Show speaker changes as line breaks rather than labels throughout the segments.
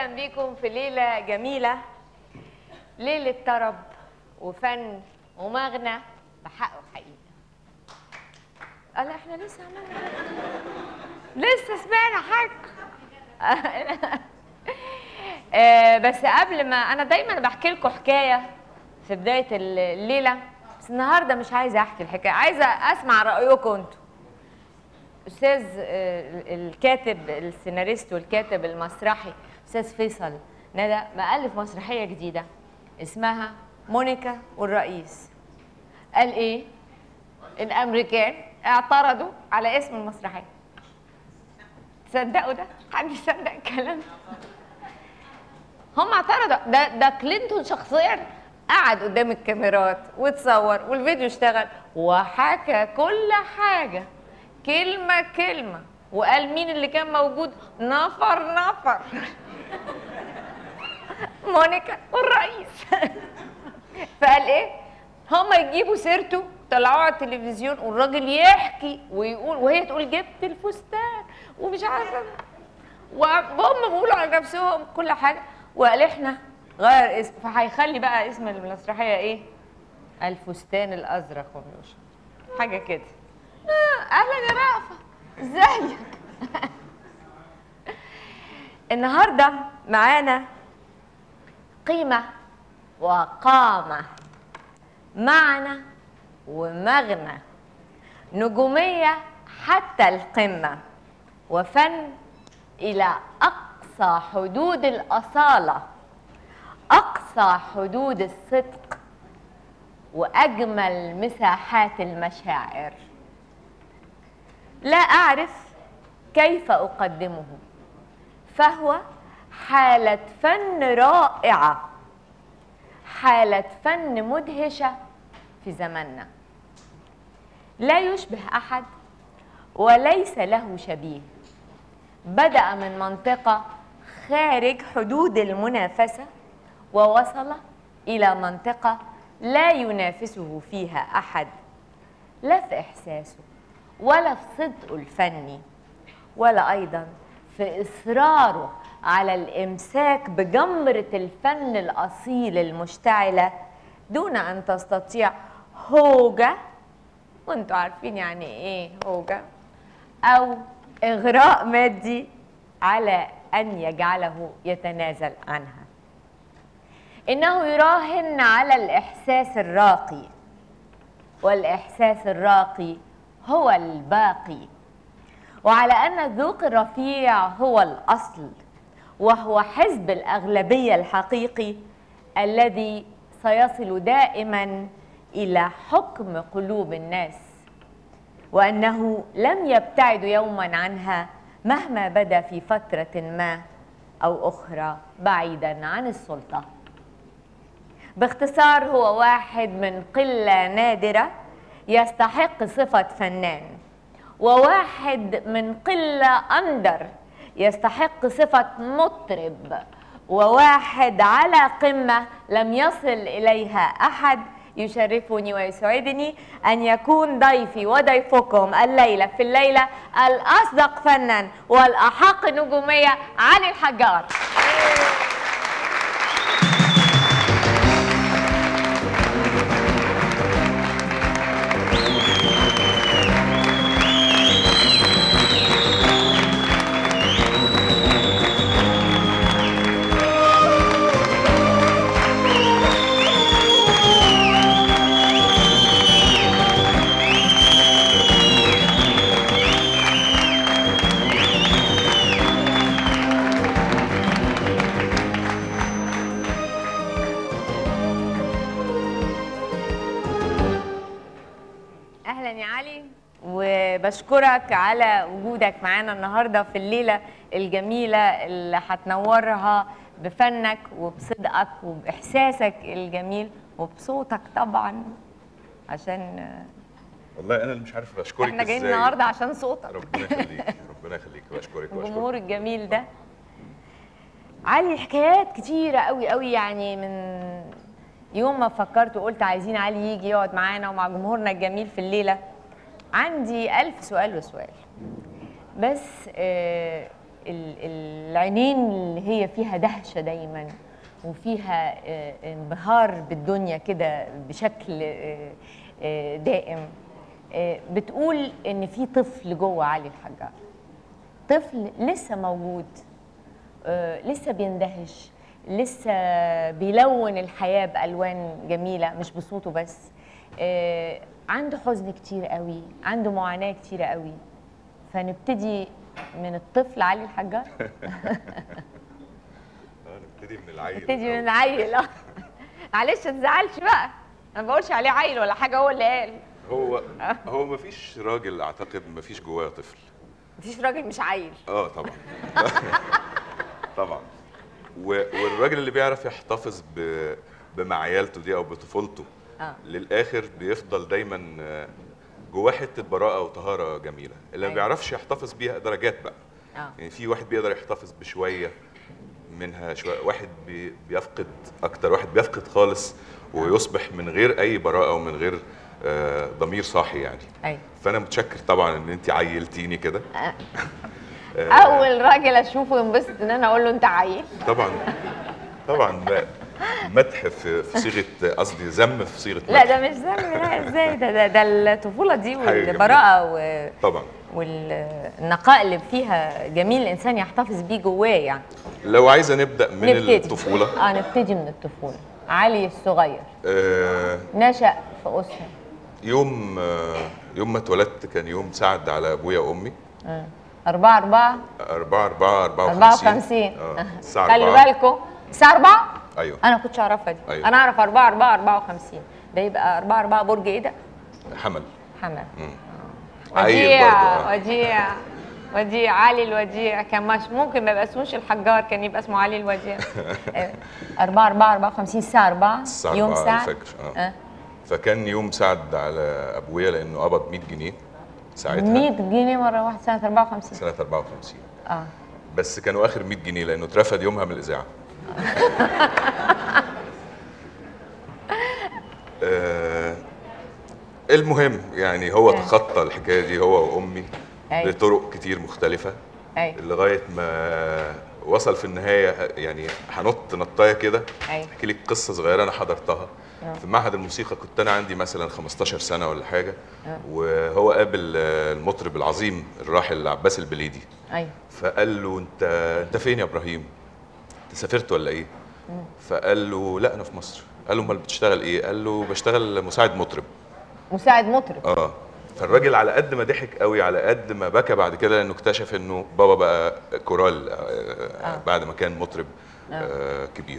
اهلا بيكم في ليله جميله ليله طرب وفن ومغنى بحقه حقيقه قال احنا لسه عملنا حاجة. لسه سمعنا حاجه آه، بس قبل ما انا دايما بحكي لكم حكايه في بدايه الليله بس النهارده مش عايزه احكي الحكايه عايزه اسمع رايكم انتوا استاذ آه، الكاتب السيناريست والكاتب المسرحي استاذ فيصل ندى مؤلف مسرحيه جديده اسمها مونيكا والرئيس قال ايه الامريكان اعترضوا على اسم المسرحيه تصدقوا ده حد يصدق الكلام هم اعترضوا ده ده كلينتون شخصيا قعد قدام الكاميرات وتصور والفيديو اشتغل وحكى كل حاجه كلمه كلمه وقال مين اللي كان موجود نفر نفر مونيكا والرئيس فقال ايه هم يجيبوا سيرته طلعوه على التلفزيون والراجل يحكي ويقول وهي تقول جبت الفستان ومش عارفه وهم بيقولوا على نفسهم كل حاجه وقال احنا غير اسم فهيخلي بقى اسم المسرحيه ايه الفستان الازرق ومش حاجه كده آه اهلا يا رأفة ازيك النهارده معانا قيمه وقامه معنى ومغنى نجوميه حتى القمه وفن الى اقصى حدود الاصاله اقصى حدود الصدق واجمل مساحات المشاعر لا اعرف كيف اقدمه فهو حاله فن رائعه حاله فن مدهشه في زماننا لا يشبه احد وليس له شبيه بدا من منطقه خارج حدود المنافسه ووصل الى منطقه لا ينافسه فيها احد لا في احساسه ولا في صدقه الفني ولا ايضا في اصراره على الامساك بجمره الفن الاصيل المشتعله دون ان تستطيع هوجه وانتوا عارفين يعني ايه هوجه او اغراء مادي على ان يجعله يتنازل عنها انه يراهن على الاحساس الراقي والاحساس الراقي هو الباقي وعلى ان الذوق الرفيع هو الاصل وهو حزب الاغلبيه الحقيقي الذي سيصل دائما الى حكم قلوب الناس وانه لم يبتعد يوما عنها مهما بدا في فتره ما او اخرى بعيدا عن السلطه باختصار هو واحد من قله نادره يستحق صفه فنان وواحد من قله اندر يستحق صفه مطرب وواحد على قمه لم يصل اليها احد يشرفني ويسعدني ان يكون ضيفي وضيفكم الليله في الليله الاصدق فنا والاحق نجوميه علي الحجار اهلا يا علي وبشكرك على وجودك معانا النهارده في الليله الجميله اللي هتنورها بفنك وبصدقك وباحساسك الجميل وبصوتك طبعا عشان
والله انا اللي مش عارف اشكرك
احنا جايين
ازاي.
النهارده عشان صوتك
ربنا يخليك ربنا يخليك بشكرك
الجمهور
بشكرك
الجميل ده علي حكايات كتيرة قوي قوي يعني من يوم ما فكرت وقلت عايزين علي يجي يقعد معانا ومع جمهورنا الجميل في الليلة عندي ألف سؤال وسؤال بس آه ال- العينين اللي هي فيها دهشه دايما وفيها آه، انبهار بالدنيا كده بشكل آه، آه، دائم آه، بتقول ان في طفل جوه علي الحجار طفل لسه موجود آه، لسه بيندهش لسه بيلون الحياة بألوان جميلة مش بصوته بس آه، عنده حزن كتير قوي عنده معاناة كتير قوي فنبتدي من الطفل علي الحجار
نبتدي من العيل
نبتدي من العيل اه معلش ما تزعلش بقى انا ما بقولش عليه عيل ولا حاجه هو اللي قال
هو هو ما فيش راجل اعتقد ما فيش جواه طفل
مفيش راجل مش عيل
اه طبعا طبعا و- والراجل اللي بيعرف يحتفظ ب... بمعيالته دي او بطفولته
آه.
للاخر بيفضل دايما آه، جواه حته براءه وطهاره جميله اللي ما
أيوة.
بيعرفش يحتفظ بيها درجات بقى
اه
يعني في واحد بيقدر يحتفظ بشويه منها شويه واحد بي بيفقد اكتر واحد بيفقد خالص ويصبح من غير اي براءه ومن غير آه، ضمير صاحي يعني
ايوه
فانا متشكر طبعا ان انت عيلتيني كده
اول راجل اشوفه ينبسط ان انا اقول له انت عيل
طبعا طبعا لا، مدح في في صيغه قصدي ذم في صيغه
لا
مدح.
ده مش ذنب لا ازاي ده ده, ده الطفوله دي
حاجة جميلة.
والبراءه و...
طبعا
والنقاء اللي فيها جميل الانسان يحتفظ بيه جواه يعني
لو عايزه نبدا من
نبتدي
الطفوله
اه نبتدي من الطفوله علي الصغير
آه
نشأ في أسرة
يوم آه يوم ما اتولدت كان يوم سعد على ابويا وامي
أربعة أربعة
4 4
أربعة
54
وخمسين
اه الساعه
خلي
4
بالكم الساعة أربعة
ايوه
أنا كنتش أعرفها دي
أيوة.
أنا أعرف أربعة أربعة أربعة وخمسين ده يبقى أربعة أربعة برج إيه ده؟
حمل
حمل
عيل
وديع
برضه آه.
وديع وديع علي الوديع كان مش ممكن ما يبقى اسموش الحجار كان يبقى اسمه علي الوديع آه، أربعة أربعة أربعة وخمسين الساعة أربعة
الساعه
يوم
4
ساعة
الفجر اه
آه.
فكان يوم سعد على ابويا لانه قبض 100 جنيه ساعتها
100 جنيه مرة واحدة سنة 54
سنه 54
اه
بس كانوا اخر 100 جنيه لانه اترفد يومها من الاذاعه آه، المهم يعني هو
آه.
تخطى الحكايه دي هو وامي
أيوة.
بطرق كتير مختلفه
أيوة
لغايه ما وصل في النهايه يعني هنط نطايه كده
أيوة.
احكي لك قصه صغيره انا حضرتها
آه.
في معهد الموسيقى كنت انا عندي مثلا 15 سنه ولا حاجه
آه.
وهو قابل آه، المطرب العظيم الراحل عباس البليدي
أيوة
فقال له انت انت فين يا ابراهيم؟ انت سافرت ولا ايه؟ فقال له لا انا في مصر قال له امال بتشتغل ايه؟ قال له بشتغل مساعد مطرب
مساعد مطرب
اه فالراجل على قد ما ضحك قوي على قد ما بكى بعد كده لانه اكتشف انه بابا بقى كورال آه
آه.
بعد ما كان مطرب آه كبير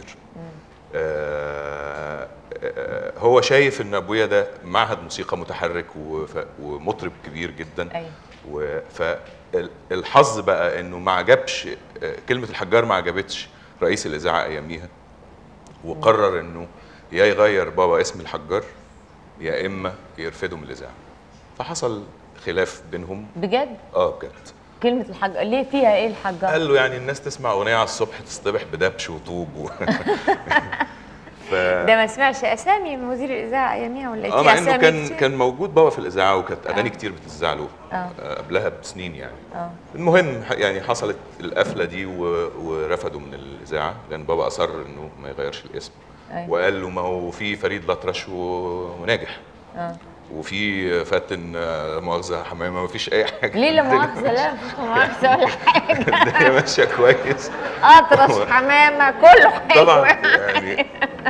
آه آه هو شايف ان ابويا ده معهد موسيقى متحرك وف- ومطرب كبير جدا
أيوة
فالحظ بقى انه ما عجبش آه، كلمه الحجار ما عجبتش رئيس الاذاعه اياميها وقرر انه يا يغير بابا اسم الحجار يا اما يرفده من الاذاعه فحصل خلاف بينهم
بجد
اه بجد
كلمة الحج ليه فيها ايه الحجار؟
قال له يعني الناس تسمع اغنيه على الصبح تصطبح بدبش وطوب و... ف...
ده ما سمعش اسامي من مدير الاذاعه اياميها ولا ايه؟
اه
في
مع انه
أسامي
كان
كتير؟
كان موجود بابا في الاذاعه وكانت اغاني
آه.
كتير بتذاع له
آه.
آه، قبلها بسنين يعني
اه
المهم ح- يعني حصلت القفله دي و... ورفضوا من الاذاعه لان بابا اصر انه ما يغيرش الاسم
أيوة.
وقال له ما هو في فريد الأطرش و... وناجح
اه
وفي فاتن آه، لا مؤاخذه حمامه ما فيش اي حاجه
ليه لا مؤاخذه لا مفيش مؤاخذه ولا حاجه
الدنيا ماشيه كويس
اطرش حمامه كله حلو
طبعا يعني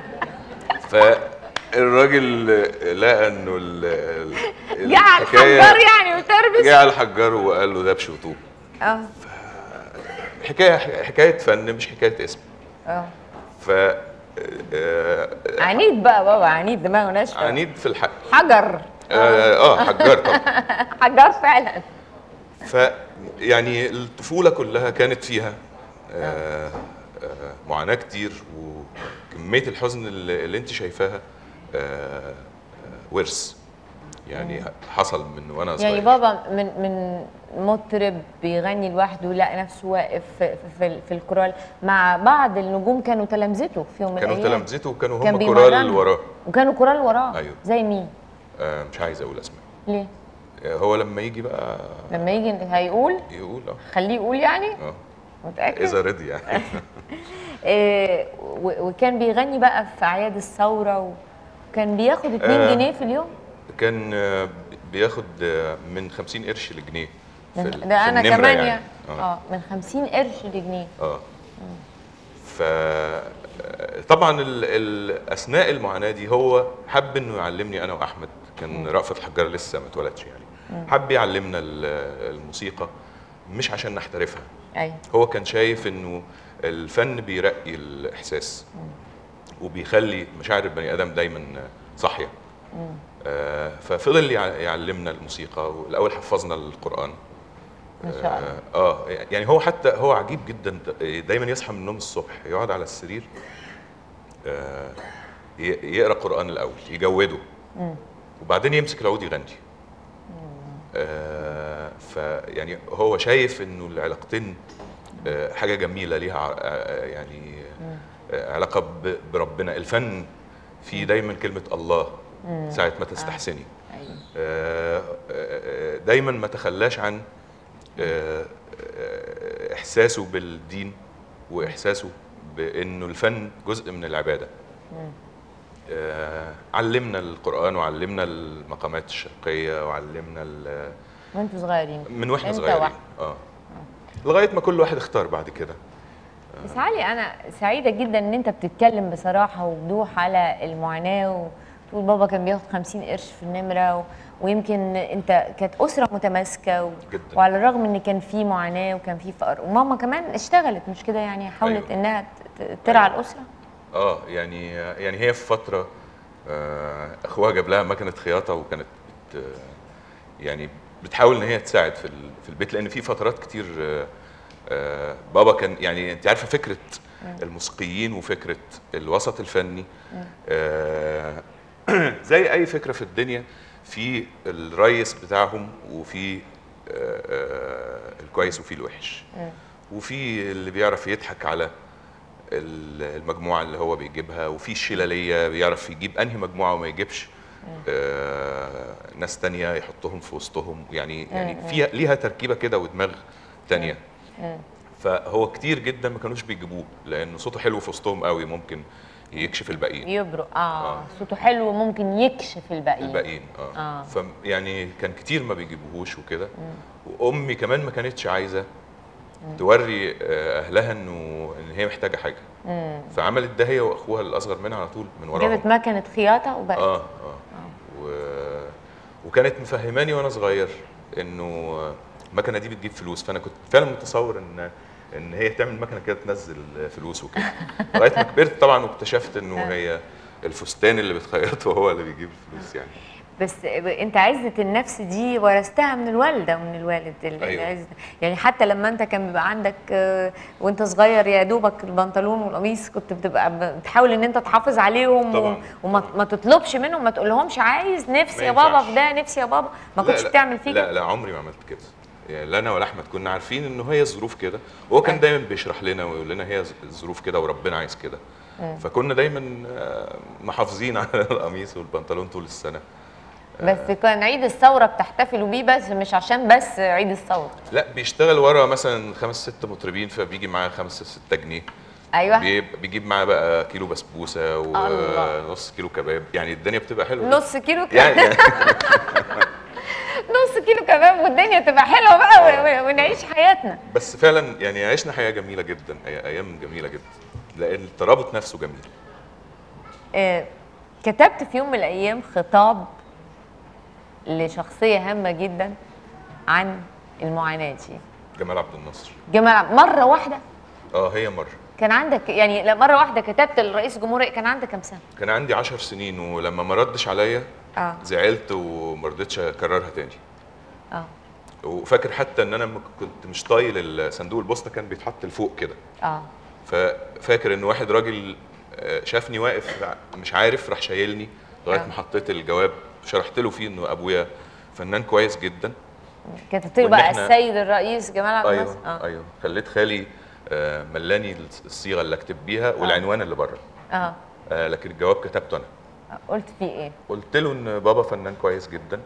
فالراجل لقى انه ال- ال-
جه على
الحكاية-
الحجار يعني وتربس
جه على الحجار وقال له دبش وطوب
اه
حكايه حكايه فن مش حكايه اسم
اه
ف آه،
عنيد بقى بابا عنيد دماغه ناشفه
عنيد في الحق
حجر
اه آه، حجار طبعا
حجار فعلا
ف يعني الطفوله كلها كانت فيها آه، آه، معاناه كتير وكميه الحزن اللي, اللي انت شايفاها آه، آه، ورث يعني حصل من وانا صغير
يعني بابا من من مطرب بيغني لوحده لقى نفسه واقف في, في, في الكورال مع بعض النجوم كانوا تلامذته في يوم من
كانوا
الايام
تلامذته وكانوا
كان
هم
بيمرنهم.
كورال اللي وراه
وكانوا كورال وراه
أيوه.
زي مين؟
آه، مش عايز اقول اسماء
ليه؟
آه، هو لما يجي بقى
لما يجي هيقول
يقول اه
خليه يقول يعني
اه
متاكد
اذا رضي يعني
آه و- وكان بيغني بقى في اعياد الثوره وكان بياخد 2
آه.
جنيه في اليوم
كان آه، بياخد آه، من 50 قرش لجنيه في
ده,
ال-
ده
في
انا
النمرة
كمان
يعني.
يعني
اه
اه من 50 قرش لجنيه
اه ف طبعا ال... ال... اثناء المعاناه دي هو حب انه يعلمني انا واحمد كان رأفت الحجار لسه ما اتولدش يعني حب يعلمنا ال- الموسيقى مش عشان نحترفها
ايوه
هو كان شايف انه الفن بيرقي الاحساس وبيخلي مشاعر البني ادم دايما صاحيه آه ففضل يع- يعلمنا الموسيقى والاول حفظنا القران
ما شاء الله
اه آه، يعني هو حتى هو عجيب جدا دايما يصحى من النوم الصبح يقعد على السرير آه ي- يقرا قران الاول يجوده وبعدين يمسك العود يغني آه فيعني هو شايف انه العلاقتين آه حاجه جميله ليها ع- آه يعني آه علاقه ب- بربنا الفن فيه دايما كلمه الله ساعه ما تستحسني
ايوه
آه، آه، دايما ما تخلاش عن آه، آه، احساسه بالدين واحساسه بانه الفن جزء من العباده آه، علمنا القران وعلمنا المقامات الشرقيه وعلمنا ال-
وانتوا صغيرين
من واحنا
انت
صغيرين
واحد.
اه لغايه ما كل واحد اختار بعد كده
بس علي انا سعيده جدا ان انت بتتكلم بصراحه وبوضوح على المعاناه وتقول بابا كان بياخد 50 قرش في النمره و... ويمكن انت كانت اسره متماسكه و...
جدا.
وعلى الرغم ان كان في معاناه وكان في فقر وماما كمان اشتغلت مش كده يعني حاولت
أيوة.
انها ت- ترعى الاسره
اه يعني يعني هي في فتره آه، اخوها جاب لها مكنه خياطه وكانت بت يعني بتحاول ان هي تساعد في ال- في البيت لان في فترات كتير آه، آه، بابا كان يعني انت عارفه فكره الموسيقيين وفكره الوسط الفني آه، زي اي فكره في الدنيا في الريس بتاعهم وفي آه، آه، الكويس وفي الوحش وفي اللي بيعرف يضحك على ال- المجموعه اللي هو بيجيبها وفي الشلاليه بيعرف يجيب انهي مجموعه وما يجيبش آه ناس تانية يحطهم في وسطهم يعني يعني فيها ليها تركيبه كده ودماغ تانية فهو كتير جدا ما كانوش بيجيبوه لان صوته حلو في وسطهم قوي ممكن يكشف الباقيين
يبرق اه,
آه.
صوته حلو ممكن يكشف الباقيين
الباقيين اه,
آه.
آه. ف يعني كان كتير ما بيجيبوهوش وكده وامي كمان ما كانتش عايزه توري آه، اهلها انه ان هي محتاجه حاجه فعملت ده هي واخوها الاصغر منها على طول من وراهم
جابت مكنه خياطه وبقت
اه اه و... وكانت مفهماني وانا صغير انه المكنه دي بتجيب فلوس فانا كنت فعلا متصور ان ان هي تعمل مكنه كده تنزل فلوس وكده لغايه ما كبرت طبعا واكتشفت انه هي الفستان اللي بتخيطه هو اللي بيجيب الفلوس يعني
بس انت عزه النفس دي ورثتها من الوالده ومن الوالد ال-
أيوة.
العزة. يعني حتى لما انت كان بيبقى عندك آه، وانت صغير يا دوبك البنطلون والقميص كنت بتبقى بتحاول ان انت تحافظ عليهم و-
طبعاً.
وما ما تطلبش منهم ما تقولهمش عايز نفسي
ما
يا بابا
ينفعش.
في ده نفسي يا بابا ما
لا
كنتش
لا
بتعمل فيه
لا
كده
لا عمري ما عملت كده يعني لا انا ولا احمد كنا عارفين انه هي الظروف كده وهو كان
أيوة.
دايما بيشرح لنا ويقول لنا هي الظروف كده وربنا عايز كده فكنا دايما آه، محافظين على القميص والبنطلون طول السنه
بس كان عيد الثوره بتحتفلوا بيه بس مش عشان بس عيد الثوره
لا بيشتغل ورا مثلا خمس ست مطربين فبيجي معاه خمسة ستة جنيه
ايوه
بيب- بيجيب معاه بقى كيلو بسبوسه
الله.
ونص كيلو كباب يعني الدنيا بتبقى حلوه
نص كيلو كباب
يعني
نص كيلو كباب والدنيا تبقى حلوه بقى و- و- ونعيش حياتنا
بس فعلا يعني عشنا حياه جميله جدا أي- ايام جميله جدا لان الترابط نفسه جميل
آه، كتبت في يوم من الايام خطاب لشخصيه هامه جدا عن المعاناه دي
جمال عبد الناصر
جمال عبد- مره واحده
اه هي مره
كان عندك يعني لا، مره واحده كتبت لرئيس الجمهوريه كان عندك كام سنه
كان عندي عشر سنين ولما ما ردش عليا
اه
زعلت وما رضيتش اكررها تاني
اه
وفاكر حتى ان انا م- كنت مش طايل صندوق البوسطه كان بيتحط لفوق كده
اه
ففاكر ان واحد راجل آه، شافني واقف ع- مش عارف راح شايلني لغايه
آه.
ما حطيت الجواب شرحت له فيه انه ابويا فنان كويس جدا
كتبت له
وإن
بقى
إحنا-
السيد الرئيس جمال عبد
ايوه
الناصر اه
ايوه خليت خالي آه، ملاني الصيغه اللي اكتب بيها والعنوان اللي بره
اه
آه، لكن الجواب كتبته انا
قلت فيه ايه
قلت له ان بابا فنان كويس جدا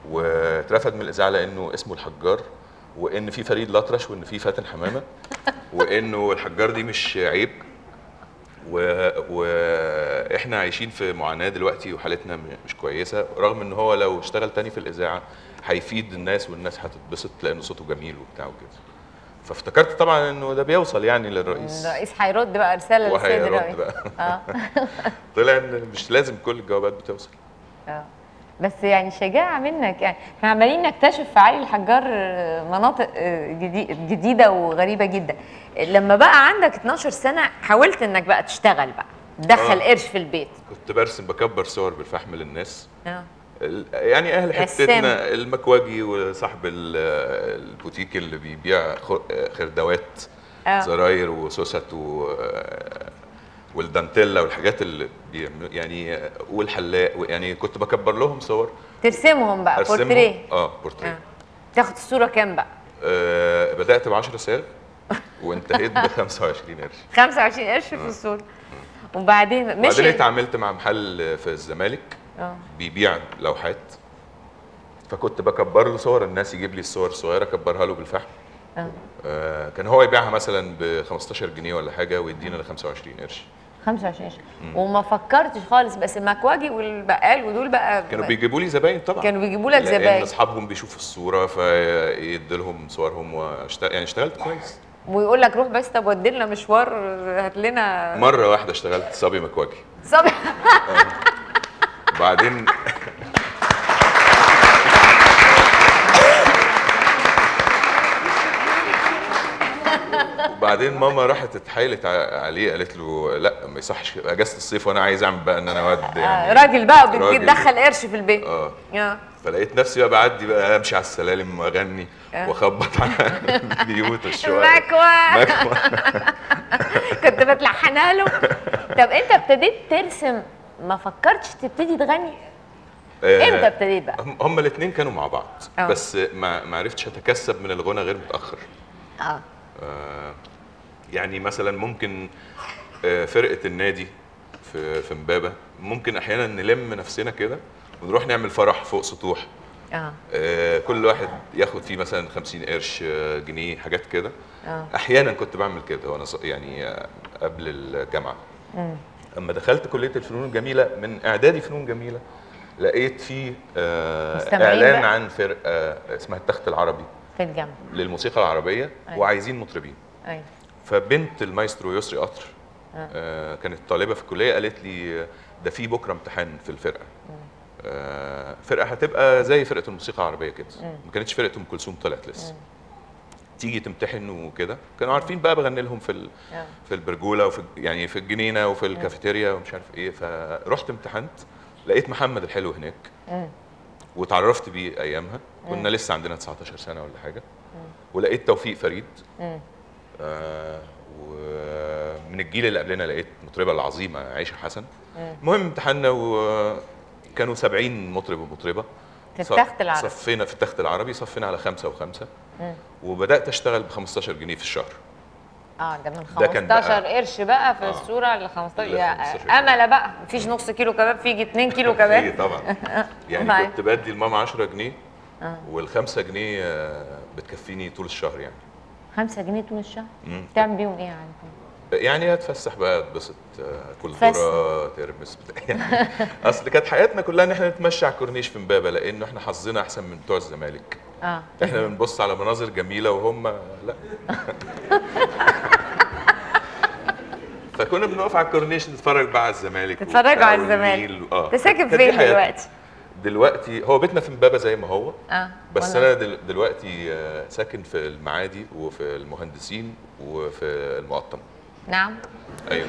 واترفد من الاذاعه لانه اسمه الحجار وان في فريد الأطرش وان في فاتن حمامه وانه الحجار دي مش عيب و... واحنا عايشين في معاناه دلوقتي وحالتنا م- مش كويسه رغم ان هو لو اشتغل تاني في الاذاعه هيفيد الناس والناس هتتبسط لان صوته جميل وبتاع وكده فافتكرت طبعا انه ده بيوصل يعني للرئيس
الرئيس هيرد بقى رساله للسيد
وهيرد
الرئيس
بقى
اه
طلع ان مش لازم كل الجوابات بتوصل
اه بس يعني شجاعة منك يعني احنا عمالين نكتشف في علي الحجار آه، مناطق آه، جدي- جديدة وغريبة جدا لما بقى عندك 12 سنة حاولت انك بقى تشتغل بقى تدخل
آه.
قرش في البيت
كنت برسم بكبر صور بالفحم للناس
اه
ال- يعني اهل
رسام.
حتتنا المكواجي وصاحب ال- البوتيك اللي بيبيع خ- خردوات
اه
زراير وسوست و والدانتيلا والحاجات اللي بيعملوا يعني والحلاق يعني كنت بكبر لهم صور
ترسمهم بقى
أرسمهم.
بورتريه
اه
اه
بورتريه
تاخد الصورة كام بقى؟
آه بدات ب 10 صاغ وانتهيت ب 25 قرش
25 قرش في الصورة وبعدين
وبعدين
مشي
اتعاملت مع محل في الزمالك
اه
بيبيع لوحات فكنت بكبر له صور الناس يجيب لي الصور الصغيره اكبرها له بالفحم
اه
آه كان هو يبيعها مثلا ب 15 جنيه ولا حاجه ويدينا ل 25 قرش
25 قرش وما فكرتش خالص بس المكواجي والبقال ودول بقى
كانوا بيجيبوا لي زباين طبعا
كانوا بيجيبوا لك
لان
زباين
اصحابهم بيشوفوا الصوره فيدي لهم صورهم واشتغل يعني اشتغلت كويس
ويقول لك روح بس طب ودي لنا مشوار هات لنا
مره واحده اشتغلت صبي مكواجي
صبي
بعدين وبعدين ماما راحت اتحايلت ع- عليه قالت له لا ما يصحش اجازه الصيف وانا عايز اعمل بقى ان انا واد
آه،
يعني
راجل بقى
راجل.
بتدخل قرش في البيت
اه
اه
فلقيت نفسي بقى بعدي بقى امشي على السلالم واغني
آه.
واخبط على البيوت والشقق
مكوى
مكوى.
كنت بتلحنها له طب انت ابتديت ترسم ما فكرتش تبتدي تغني
آه،
امتى ابتديت بقى؟
هم- هما الاثنين كانوا مع بعض
آه.
بس ما ما عرفتش اتكسب من الغنى غير متاخر
اه
آه، يعني مثلا ممكن آه، فرقه النادي في في امبابه ممكن احيانا نلم نفسنا كده ونروح نعمل فرح فوق سطوح
اه
آه، كل واحد ياخد فيه مثلا 50 قرش آه، جنيه حاجات كده
اه
احيانا كنت بعمل كده وانا ص- يعني آه، قبل الجامعه
مم.
اما دخلت كليه الفنون الجميله من اعدادي فنون جميله لقيت فيه آه،
مستمعين
اعلان
بقى؟
عن فرقه اسمها التخت العربي
في الجامعه
للموسيقى العربيه
أيوة.
وعايزين مطربين
ايوه
فبنت المايسترو يسري قطر
آه.
آه كانت طالبه في الكليه قالت لي آه، ده في بكره امتحان في الفرقه آه فرقه هتبقى زي فرقه الموسيقى العربيه كده ما كانتش فرقه ام كلثوم طلعت لسه تيجي تمتحن وكده كانوا عارفين بقى بغني لهم في ال...
آه.
في البرجوله وفي يعني في الجنينه وفي الكافيتيريا ومش عارف ايه فرحت امتحنت لقيت محمد الحلو هناك
مم.
وتعرفت بيه ايامها كنا لسه عندنا 19 سنه ولا حاجه ولقيت توفيق فريد
مم.
آه ومن الجيل اللي قبلنا لقيت مطربه العظيمه عائشه حسن
مم.
المهم امتحنا وكانوا 70 مطرب ومطربه
في
ص-
التخت العربي.
صفينا في التخت العربي صفينا على خمسه وخمسه
مم.
وبدات اشتغل ب 15 جنيه في الشهر
اه ده من
ده كان
15
بقى-
قرش بقى في
آه.
الصوره ل 15
ل
يا
15
امله بقى مفيش نص كيلو كباب في يجي 2 كيلو
ايه
كباب
طبعا يعني
معايا.
كنت بدي لماما 10 جنيه
آه.
والخمسة جنيه آه، بتكفيني طول الشهر يعني
5 جنيه طول الشهر
مم.
تعمل بيهم ايه يعني
يعني اتفسح بقى اتبسط آه، كل
فسح.
ذره ترمس بتاع يعني اصل كانت حياتنا كلها ان احنا نتمشى على الكورنيش في امبابه لانه احنا حظنا احسن من بتوع الزمالك
اه
احنا بنبص على مناظر جميله وهم لا فكنا بنقف على الكورنيش نتفرج بقى على الزمالك
تتفرجوا
وبتاع
على الزمالك.
والنيل و- اه
انت ساكن
كانت دي
فين
حياتنا.
دلوقتي؟
دلوقتي هو بيتنا في امبابه زي ما هو
اه
بس
والله.
انا دل دلوقتي آه، ساكن في المعادي وفي المهندسين وفي المقطم
نعم
ايوه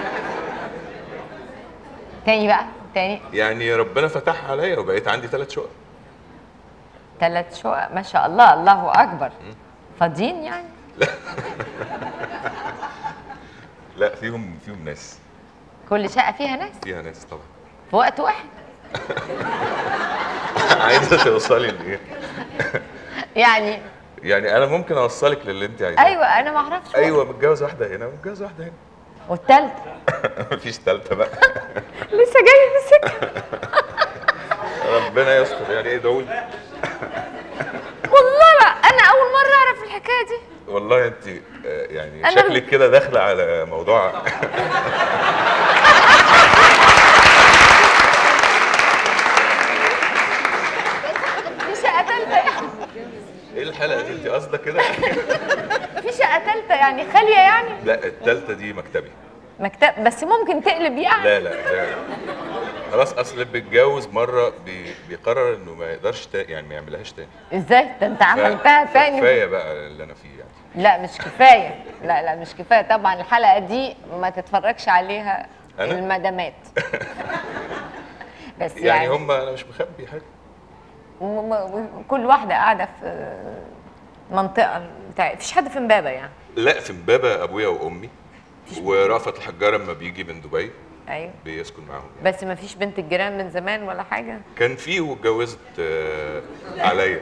تاني بقى تاني
يعني ربنا فتح عليا وبقيت عندي ثلاث شقق
ثلاث شقق ما شاء الله الله اكبر فاضيين يعني
لا فيهم فيهم ناس
كل شقه فيها ناس
فيها ناس طبعا
في وقت واحد
عايزه توصلي لايه
يعني
يعني انا ممكن اوصلك للي انت عايزاه
ايوه انا ما اعرفش
ايوه متجوز واحده هنا متجوز واحده هنا
والثالث
مفيش ثالثه بقى
لسه جاي في السكه
ربنا يستر يعني ادعوا لي
والله لا انا اول مره اعرف الحكايه دي
والله انت آه، يعني
أنا-
شكلك كده داخله على موضوع
في شقه ثالثه
ايه الحلقه دي انت قصدك كده
في شقه ثالثه يعني خاليه يعني
لا التالتة دي مكتبي
مكتب بس ممكن تقلب يعني
لا لا لا خلاص اصل اللي بيتجوز مره بي بيقرر انه ما يقدرش تا... يعني ما يعملهاش تاني
ازاي ده انت عملتها
ف-
ثاني
كفايه بقى اللي انا فيه يعني
لا مش كفايه لا لا مش كفايه طبعا الحلقه دي ما تتفرجش عليها
أنا؟
المدامات بس
يعني,
يعني,
هم انا مش مخبي حاجه
م- م- كل واحده قاعده في منطقه بتاع مفيش حد في امبابه يعني
لا في امبابه ابويا وامي ورأفت الحجار لما بيجي من دبي
ايوه
بيسكن معاهم يعني.
بس مفيش بنت الجيران من زمان ولا حاجه
كان في واتجوزت آه، عليا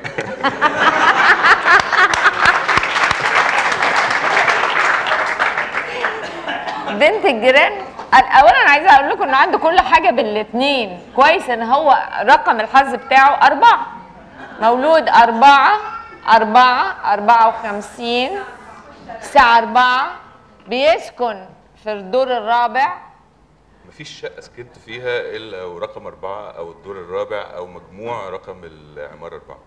بنت الجيران اولا انا عايزه اقول لكم ان عنده كل حاجه بالاثنين كويس ان هو رقم الحظ بتاعه أربعة مولود أربعة أربعة أربعة وخمسين الساعة أربعة بيسكن في الدور الرابع
مفيش شقه سكنت فيها الا ورقم اربعه او الدور الرابع او مجموع رقم العماره اربعه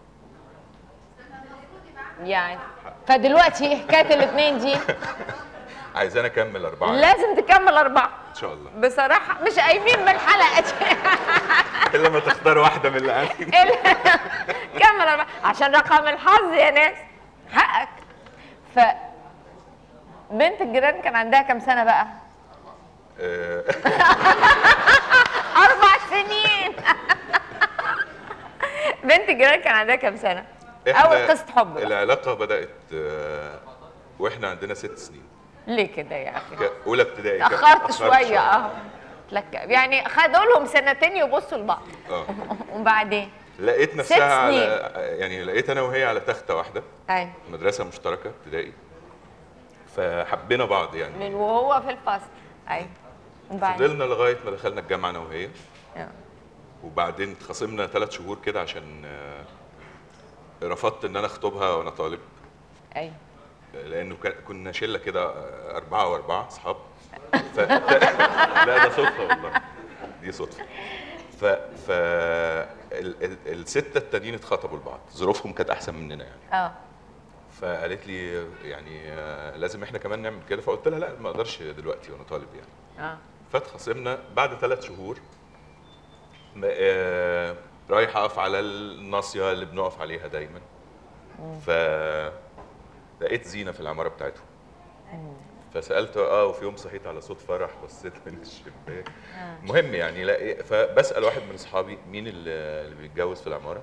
يعني فدلوقتي ايه حكايه الاثنين دي
عايزانا اكمل اربعه
لازم تكمل أربعة
ان شاء الله
بصراحة مش قايمين من الحلقة دي
الا ما تختار واحده من اللي عندي
كمل أربعة عشان رقم الحظ يا ناس حقك ف بنت الجيران كان عندها كام سنة بقى؟
آه،
أربع سنين بنت الجيران كان عندها كام سنة؟
إحنا
أول قصة حب بقى.
العلاقه بدات آه، واحنا عندنا ست سنين
ليه كده يا أخي؟
ك- اولى ابتدائي كده.
اتأخرت شوية اه لك يعني خدوا لهم سنتين يبصوا لبعض
اه
وبعدين
لقيت
ست
نفسها على
سنين.
يعني لقيت انا وهي على تخته واحده
أيوة
مدرسه مشتركه ابتدائي فحبينا بعض يعني
من وهو في الفصل أيوة وبعدين
فضلنا لغايه ما دخلنا الجامعه انا وهي
آه.
وبعدين اتخاصمنا ثلاث شهور كده عشان آه، رفضت ان انا اخطبها وانا طالب
أيوة
لانه كان- كنا شله كده آه، اربعه واربعه اصحاب ف... لا ده صدفه والله دي صدفه ف ف ال... ال... السته التانيين اتخطبوا لبعض ظروفهم كانت احسن مننا يعني
اه
فقالت لي يعني آه، لازم احنا كمان نعمل كده فقلت لها لا ما اقدرش دلوقتي وانا طالب يعني
اه
فاتخاصمنا بعد ثلاث شهور م- آه، رايح اقف على الناصيه اللي بنقف عليها دايما ف لقيت زينه في العماره بتاعتهم فسالت اه وفي يوم صحيت على صوت فرح بصيت من الشباك المهم يعني لا فبسال واحد من اصحابي مين اللي اللي بيتجوز في العماره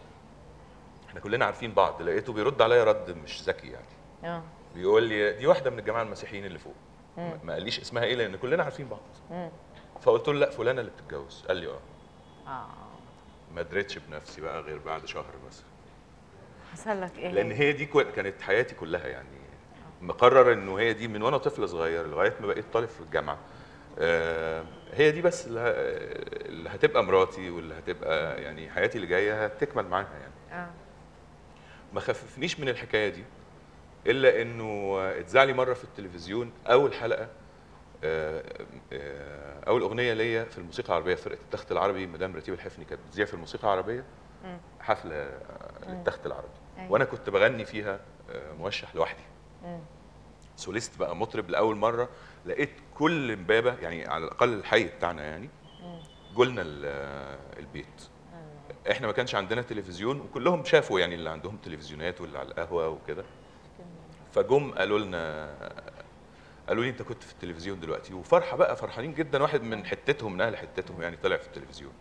احنا كلنا عارفين بعض لقيته بيرد عليا رد مش ذكي يعني
اه
بيقول لي دي واحده من الجماعه المسيحيين اللي فوق ما- ما قاليش اسمها ايه لان كلنا عارفين بعض فقلت له لا فلانه اللي بتتجوز قال لي اه
اه
ما دريتش بنفسي بقى غير بعد شهر مثلا
حصل لك ايه؟
لان هي دي كو- كانت حياتي كلها يعني مقرر انه هي دي من وانا طفل صغير لغايه ما بقيت طالب في الجامعه آه، هي دي بس اللي ه- اللي هتبقى مراتي واللي هتبقى يعني حياتي اللي جايه هتكمل معاها يعني
اه
ما خففنيش من الحكايه دي الا انه اتذاع لي مره في التلفزيون اول حلقه آه، آه، اول اغنيه ليا في الموسيقى العربيه فرقه التخت العربي مدام رتيب الحفني كانت بتذيع في الموسيقى العربيه حفله آه، للتخت العربي
أيوة.
وانا كنت بغني فيها آه، موشح لوحدي سوليست بقى مطرب لاول مره لقيت كل امبابه يعني على الاقل الحي بتاعنا يعني جولنا ال- آه، البيت احنا ما كانش عندنا تلفزيون وكلهم شافوا يعني اللي عندهم تلفزيونات واللي على القهوه وكده فجم قالوا لنا قالوا لي انت كنت في التلفزيون دلوقتي وفرحه بقى فرحانين جدا واحد من حتتهم من اهل حتتهم يعني طلع في التلفزيون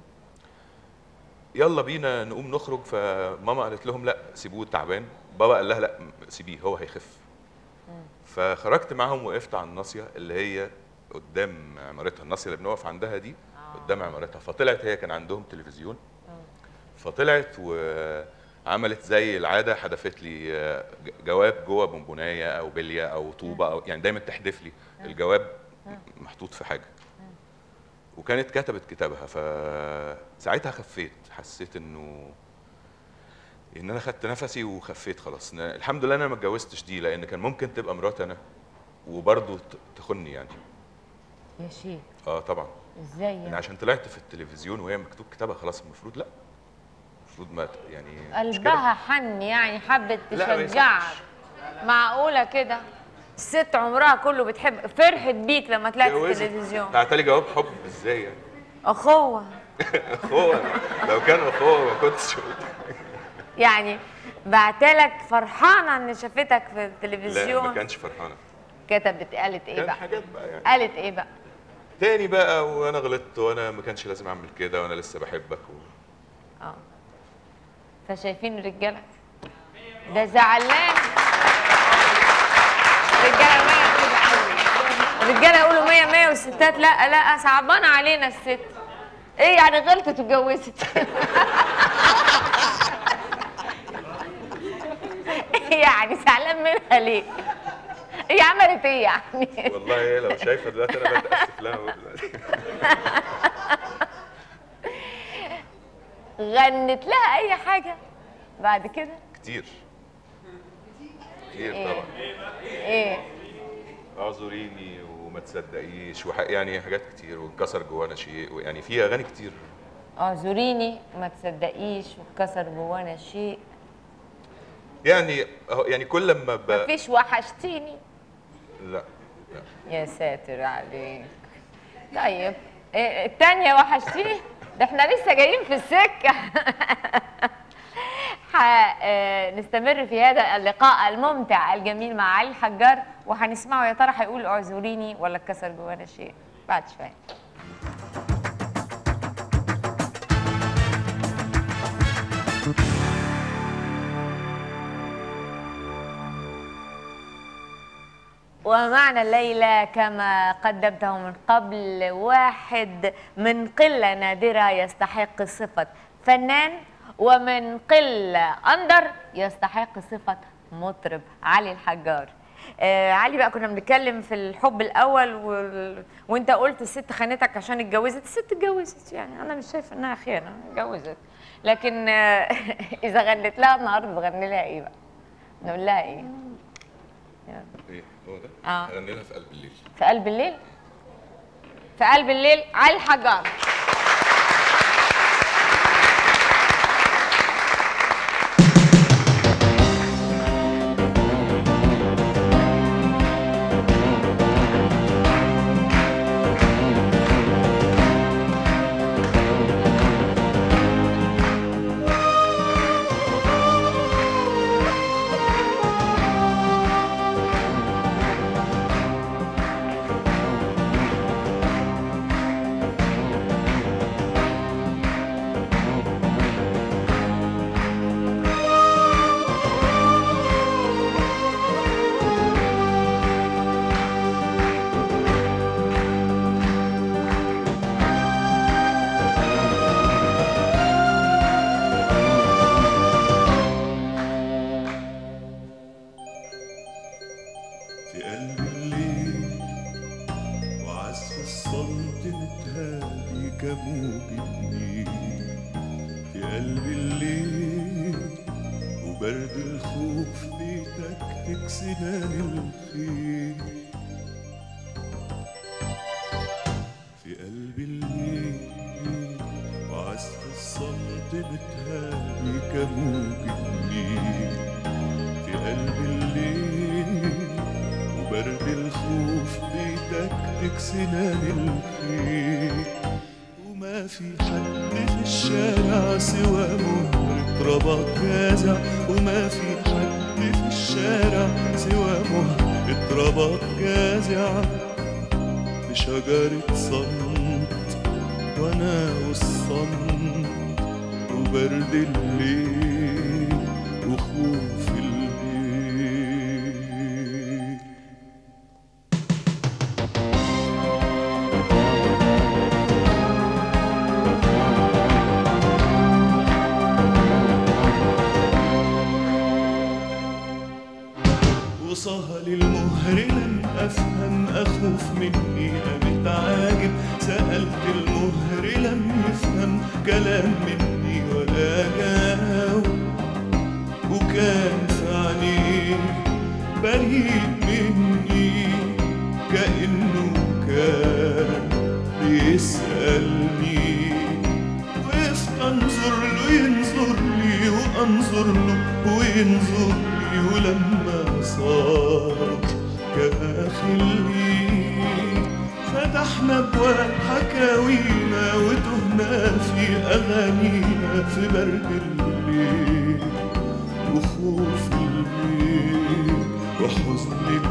يلا بينا نقوم نخرج فماما قالت لهم لا سيبوه تعبان بابا قال لها لا سيبيه هو هيخف فخرجت معاهم وقفت على الناصيه اللي هي قدام عمارتها الناصيه اللي بنقف عندها دي قدام عمارتها فطلعت هي كان عندهم تلفزيون فطلعت وعملت زي العاده حدفت لي آه، ج- جواب جوه بونبونايه او بليه او طوبه او يعني دايما تحدف لي الجواب محطوط في حاجه وكانت كتبت كتابها فساعتها خفيت حسيت انه ان انا خدت نفسي وخفيت خلاص إن- الحمد لله انا ما اتجوزتش دي لان كان ممكن تبقى مراتي انا وبرضه ت- تخني يعني
يا شيخ
اه طبعا
ازاي
يعني
يعني
عشان طلعت في التلفزيون وهي مكتوب كتابها خلاص المفروض لا المفروض ما ت- يعني مش كده.
قلبها حن يعني حبت
لا، ما
تشجعك
يصحش.
معقولة كده الست عمرها كله بتحب فرحت بيك لما طلعت في
اتجوزت.
التلفزيون
بعتلي جواب حب ازاي يعني
أخوة
اخوه لو كان اخوه ما كنتش قلت
يعني بعتلك فرحانة إن شافتك في
لا
التلفزيون
ما كانش فرحانه
كتبت قالت إيه
كان
بقى
حاجات بقى يعني
قالت إيه بقى
تاني بقى وانا غلطت وانا ما كانش لازم اعمل كده وانا لسه بحبك و...
اه فشايفين الرجاله ده زعلان الرجاله 100 كده قوي. الرجاله يقولوا 100 100 والستات لا لا صعبانه علينا الست ايه يعني غلطت واتجوزت يعني زعلان منها ليه؟ هي عملت ايه يعني؟
والله هي لو شايفه دلوقتي انا بتاسف لها دلوقتي
غنت لها اي حاجه بعد كده؟
كتير كتير
إيه؟
طبعا
ايه؟
اعذريني وما تصدقيش وح... يعني حاجات كتير وانكسر جوانا شيء يعني في اغاني كتير
اعذريني ما تصدقيش واتكسر جوانا شيء
يعني أهو- يعني كل لما ب...
مفيش وحشتيني
لا لا
يا ساتر عليك طيب إيه التانية وحشتيني ده احنا لسه جايين في السكة ح- آه، نستمر في هذا اللقاء الممتع الجميل مع علي الحجار وهنسمعه يا ترى هيقول اعذريني ولا اتكسر جوانا شيء بعد شوية ومعنا الليلة كما قدمته من قبل واحد من قلة نادرة يستحق صفة فنان ومن قلة أندر يستحق صفة مطرب علي الحجار آه علي بقى كنا بنتكلم في الحب الأول وال... وانت قلت الست خانتك عشان اتجوزت الست اتجوزت يعني أنا مش شايفة إنها خيانة اتجوزت لكن آه إذا غنت لها النهاردة تغني لها إيه بقى؟ نقول لها إيه؟ يلا.
ايه هو ده
آه.
هغني لها في قلب الليل
في قلب الليل في قلب الليل علي الحجار
في قلب الليل وعزف الصمت متهادي كموج النيل في قلب الليل وبرد الخوف بيتكتك سنان الخيل في قلب الليل وعزف الصمت متهادي كموج النيل في قلب الليل وبرد الخوف بيتكتك سنان الخيل وما في حد في الشارع سوى مهرة رباط جازع وما في حد في الشارع سوى مهرة رباط جازع في شجرة صمت وانا والصمت وبرد الليل وخوف الليل وصهل المهر لم أفهم أخوف مني قامت عاجب سألت المهر لم يفهم كلام مني ولا جاوب وكان في عينيه بريء مني كأنه كان بيسألني وقفت أنظر له ينظر لي وأنظر له وينظر لي ولما صار كآخلي فتحنا ابواب حكاوينا وتهنا في اغانينا في برد الليل وخوف الليل وحزن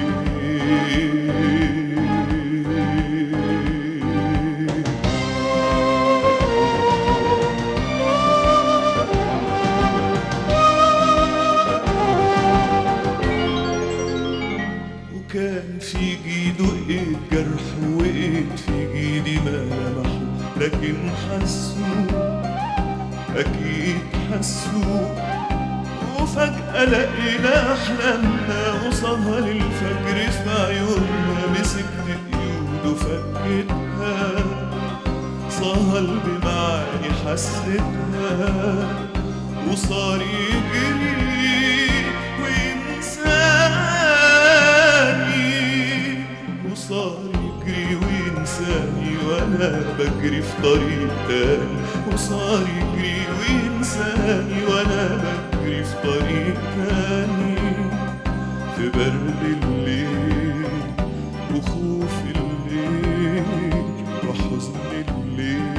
الليل وكان في جيده ايد جرح وايد في جيدي ما لمحه لكن حسوا اكيد حسوا وفجأة لقينا أحلامنا وسهر الفجر في عيوننا مسكت إيده فكتها سهر بمعاني حسيتها وصار يجري وينساني وصار يجري وينساني وانا بجري في طريق تاني وصار يجري وينساني وانا بجري في طريق تاني في برد الليل وخوف الليل وحزن الليل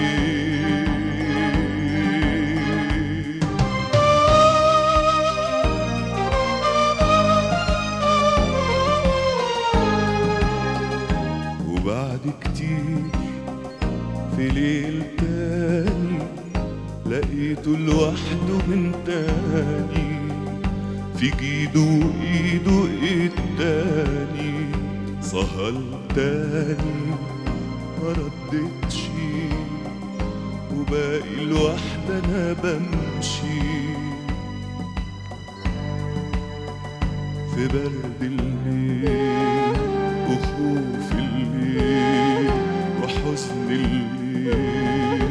وبعد كتير في ليل تاني لقيته لوحده من تاني في جيده ايده ايد تاني سهر تاني ما ردتش وباقي لوحدة انا بمشي في برد الليل وخوف الليل وحزن الليل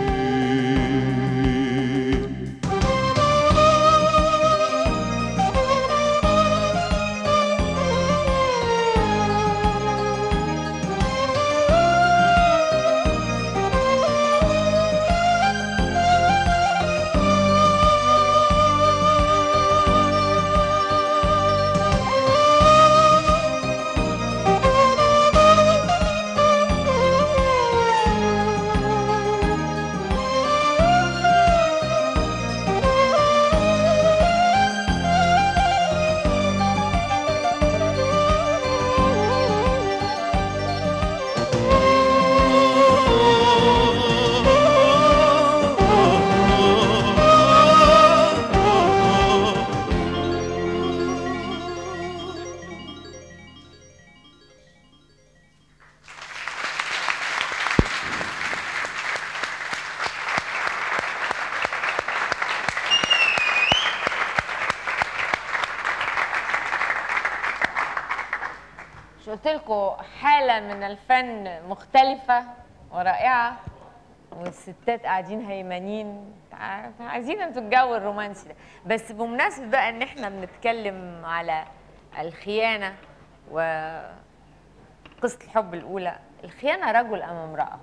مش قلت لكم حاله من الفن مختلفه ورائعه والستات قاعدين هيمانين تع- عايزين انتوا الجو الرومانسي ده بس بمناسبه بقى ان احنا بنتكلم على الخيانه وقصه الحب الاولى الخيانه رجل ام امراه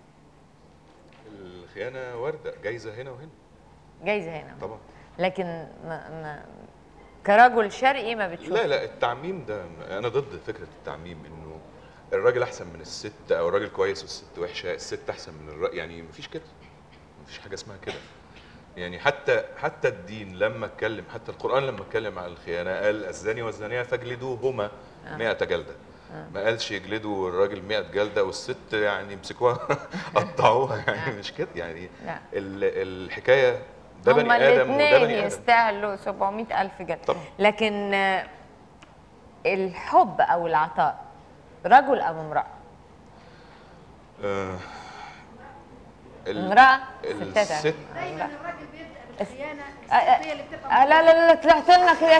الخيانه ورده جايزه هنا وهنا
جايزه هنا
طبعا
لكن ما ما كرجل شرقي ما بتشوف
لا لا التعميم ده انا ضد فكره التعميم انه الراجل احسن من الست او الراجل كويس والست وحشه الست احسن من الراجل يعني مفيش كده مفيش حاجه اسمها كده يعني حتى حتى الدين لما اتكلم حتى القران لما اتكلم عن الخيانه قال الزاني والزانيه فاجلدوهما 100 جلده ما قالش يجلدوا الراجل 100 جلده والست يعني يمسكوها قطعوها يعني مش كده يعني
لا.
ال- الحكايه ده
هما
بني ادم وده
الاثنين
بني ادم
يستاهلوا 700 ألف جنيه
طبعا.
لكن آه، الحب أو العطاء رجل أم امرأة؟
آه، ال-
امرأة ستات
الست
دايما الراجل بيبدا بالخيانه
آه، آه،
الست هي اللي بتبقى
آه لا لا لا طلعت لنا كده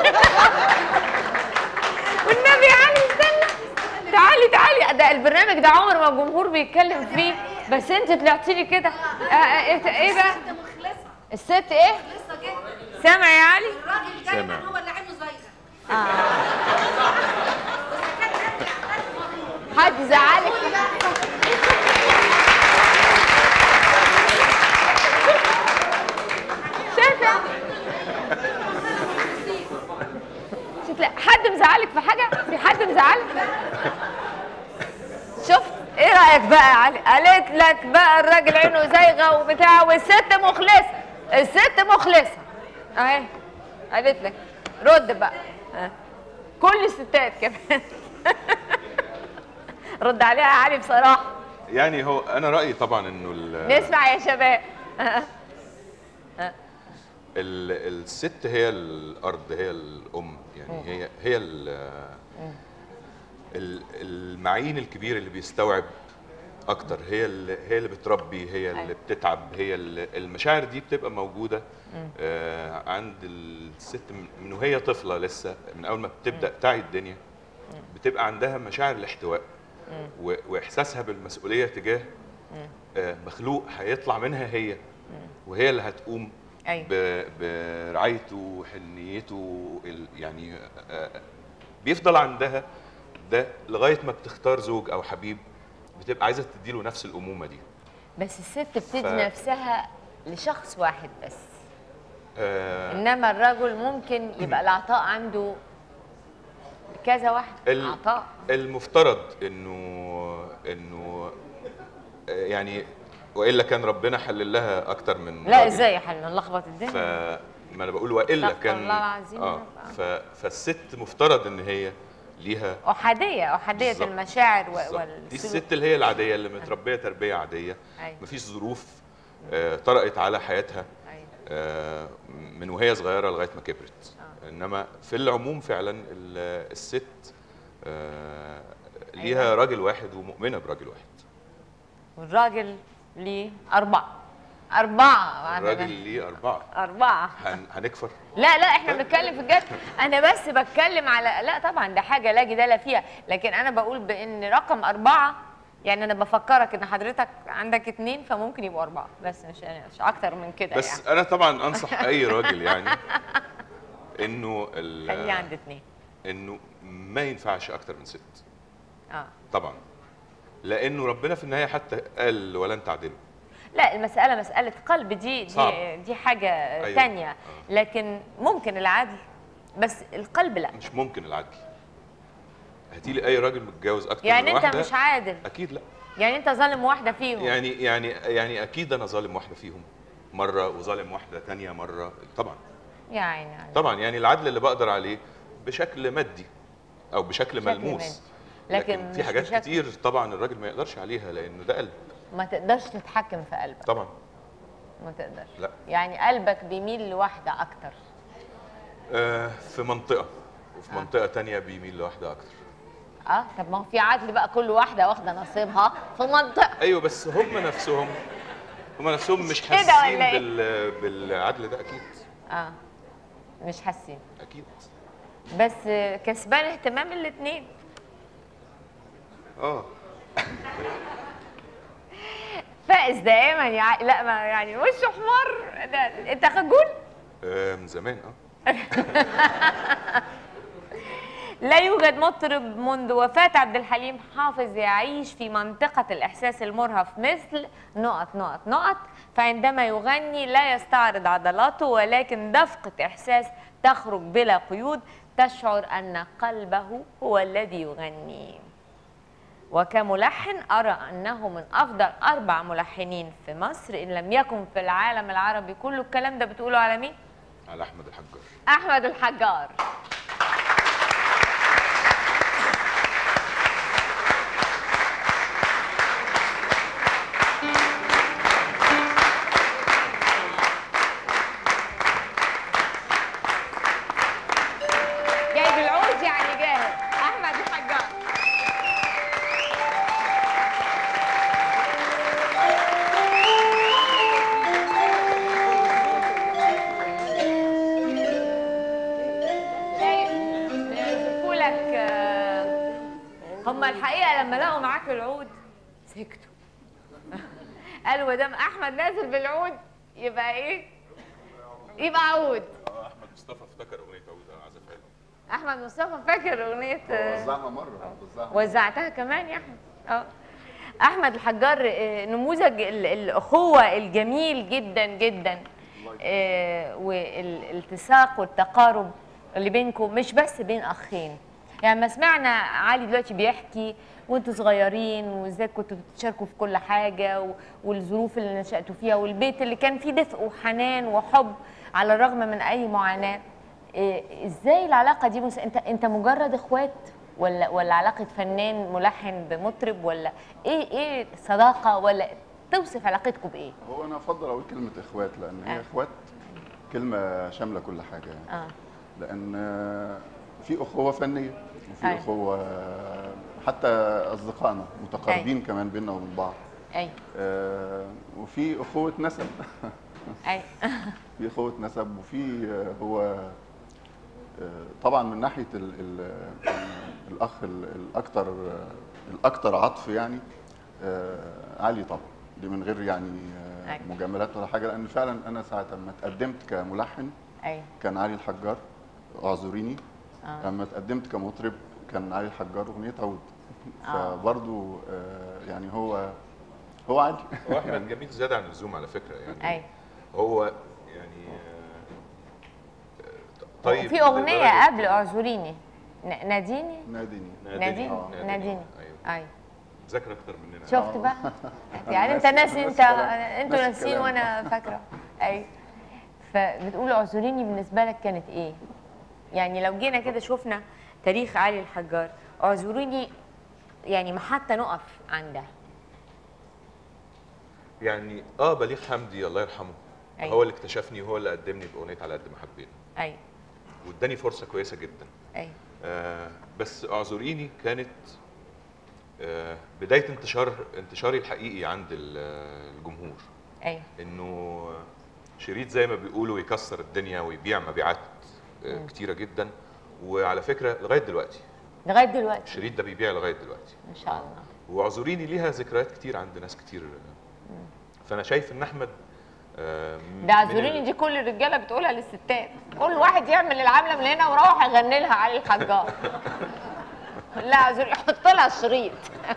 والنبي علي استنى تعالي تعالي ده البرنامج ده عمر ما الجمهور بيتكلم فيه بس انت طلعتي لي كده آه، آه، ايه ايه بقى
الست مخلصه
الست ايه
مخلصه جدا
سامع يا علي
الراجل
سامع.
دايما هو اللي عينه زايغه
حد زعلك شايفه شكل حد مزعلك في حاجه في حد مزعلك شفت ايه رايك بقى يا علي قالت لك بقى الراجل عينه زايغه وبتاع والست مخلصه الست مخلصه اهي قالت لك رد بقى ها. كل الستات كمان رد عليها يا علي بصراحه
يعني هو انا رايي طبعا انه ال-
نسمع يا شباب
ال- الست هي الارض هي الام يعني هي هي ال- ال- المعين الكبير اللي بيستوعب اكتر هي اللي هي اللي بتربي هي اللي
أيوة.
بتتعب هي اللي المشاعر دي بتبقى موجوده آه عند الست من- من وهي طفله لسه من اول ما بتبدا تعي الدنيا بتبقى عندها مشاعر الاحتواء و- واحساسها بالمسؤوليه تجاه آه مخلوق هيطلع منها هي وهي اللي هتقوم
أيوة.
ب- برعايته وحنيته ال- يعني آه، بيفضل عندها ده لغايه ما بتختار زوج او حبيب بتبقى عايزه تديله نفس الامومه دي
بس الست بتدي
ف-
نفسها لشخص واحد بس
آه،
انما الرجل ممكن يبقى العطاء عنده كذا واحد
ال-
عطاء
المفترض انه انه آه، يعني والا كان ربنا حلل لها اكتر من
لا
راجل.
ازاي يا حلو نلخبط الدنيا
فما انا بقول والا
استغفر
كان
الله العظيم
اه
يا رب.
ف... فالست مفترض ان هي ليها
احاديه احاديه
بالظبط.
المشاعر و-
بالظبط. دي
والسلوك
الست اللي هي العاديه اللي متربيه تربيه عاديه
أيوة.
مفيش ظروف آه، طرقت على حياتها
أيوة.
آه، من وهي صغيره لغايه ما كبرت انما في العموم فعلا ال- الست آه، ليها
أيوة.
راجل واحد ومؤمنه براجل واحد
والراجل ليه اربعه اربعه
الراجل ليه اربعه
اربعه
هن- هنكفر
لا لا احنا بنتكلم في الجد انا بس بتكلم على لا طبعا ده حاجه لا جدال فيها لكن انا بقول بان رقم اربعه يعني انا بفكرك ان حضرتك عندك اتنين فممكن يبقوا اربعه بس مش مش اكتر من كده
بس
يعني
انا طبعا انصح اي راجل يعني انه ال-
خليه عند اتنين
انه ما ينفعش اكتر من ست
اه
طبعا لانه ربنا في النهايه حتى قال ولن تعدلوا
لا المساله مساله قلب دي
صعب.
دي دي حاجه
أيوة.
تانية
آه.
لكن ممكن العدل بس القلب لا
مش ممكن العدل هاتي لي اي راجل متجوز اكتر
يعني
من
انت
واحده
مش عادل
اكيد لا
يعني انت ظالم واحده فيهم
يعني يعني يعني اكيد انا ظالم واحده فيهم مره وظالم واحده تانية مره طبعا
يا عيني عليك.
طبعا يعني العدل اللي بقدر عليه بشكل مادي او بشكل
بشكل
ملموس
مادي.
لكن,
لكن
في
مش
حاجات
بشكل-
كتير طبعا الراجل ما يقدرش عليها لانه ده قلب
ما تقدرش تتحكم في قلبك
طبعا
ما تقدرش
لا.
يعني قلبك بيميل لواحده اكتر
آه في منطقه وفي منطقه تانية بيميل لواحده اكتر
اه طب ما هو في عدل بقى كل واحده واخده نصيبها في منطقه
ايوه بس هم نفسهم هم نفسهم مش
كده
حاسين
ولا إيه؟
بال... بالعدل ده اكيد
اه مش حاسين
اكيد
بس كسبان اهتمام الاثنين
اه
فائز دائما يعني لا ما يعني وشه احمر ده انت خجول
آه، من زمان اه
لا يوجد مطرب منذ وفاة عبد الحليم حافظ يعيش في منطقة الإحساس المرهف مثل نقط نقط نقط فعندما يغني لا يستعرض عضلاته ولكن دفقة إحساس تخرج بلا قيود تشعر أن قلبه هو الذي يغني وكملحن أرى أنه من أفضل أربع ملحنين في مصر إن لم يكن في العالم العربي كله الكلام ده بتقوله على مين؟
على احمد الحجار
أحمد الحجار جايب العود يعني جاهز أحمد الحجار شايف يشوفوا لك آه، هم الحقيقه لما لقوا معاك العود سكتوا قالوا ما دام احمد نازل بالعود يبقى ايه؟ يبقى عود
مصطفى افتكر اغنيه عود عزفها له
احمد مصطفى فاكر اغنيه آه،
وزعنا مره وزعنا
وزعتها كمان يا احمد اه احمد الحجار آه، نموذج ال- الاخوه الجميل جدا جدا آه، والالتصاق والتقارب اللي بينكم مش بس بين اخين يعني ما سمعنا علي دلوقتي بيحكي وانتوا صغيرين وازاي كنتوا بتشاركوا في كل حاجه و- والظروف اللي نشأتوا فيها والبيت اللي كان فيه دفء وحنان وحب على الرغم من اي معاناه إيه، ازاي العلاقه دي مس... انت انت مجرد اخوات ولا ولا علاقه فنان ملحن بمطرب ولا ايه ايه صداقه ولا توصف علاقتكم بايه
هو انا افضل اقول كلمه اخوات لان هي
آه.
اخوات كلمه شامله كل حاجه يعني
اه
لان آه، في اخوه فنيه وفي
أيوة.
اخوه آه، حتى اصدقائنا متقاربين كمان بيننا وبين بعض
اي
آه، وفي اخوه نسب
اي
في اخوه نسب وفي آه، هو آه، طبعا من ناحيه ال ال الاخ ال- الاكثر آه، الاكثر عطف يعني آه، علي طبعا دي من غير يعني آه،
أيوة.
مجاملات ولا حاجه لان فعلا انا ساعه ما اتقدمت كملحن
اي
كان علي الحجار اعذريني
آه.
لما اتقدمت كمطرب كان علي الحجار اغنيه عود
آه.
فبرضه آه، يعني هو هو علي
هو احمد جميل زياده عن اللزوم على فكره يعني
اي
هو يعني آه، طيب
في اغنيه
لدرجة-
قبل اعذريني ن- ناديني
ناديني
ناديني
آه،
ناديني
ايوه
اي
ذاكر اكتر مننا
شفت بقى يعني انت
نفس-
ناسي
نفس
انت
الكلام.
انتوا
نفس
ناسيين
الكلام.
وانا فاكره اي فبتقول اعذريني بالنسبه لك كانت ايه يعني لو جينا كده شفنا تاريخ علي الحجار اعذريني يعني محطه نقف عندها
يعني اه بليغ حمدي الله يرحمه
أيوة.
هو اللي اكتشفني وهو اللي قدمني باغنيه على قد ما حبينا
اي
واداني فرصه كويسه جدا
اي
آه بس اعذريني كانت آه بدايه انتشار انتشاري الحقيقي عند ال- الجمهور
اي
انه شريط زي ما بيقولوا يكسر الدنيا ويبيع مبيعات آه كتيره جدا وعلى فكره لغايه دلوقتي
لغايه دلوقتي
الشريط ده بيبيع لغايه دلوقتي
ان شاء الله
واعذريني ليها ذكريات كتير عند ناس كتير فانا شايف ان احمد آه، من
ده اعذريني دي كل الرجاله بتقولها للستات كل واحد يعمل العمله من هنا ويروح يغني لها علي الحجار لا اعذريني حط لها الشريط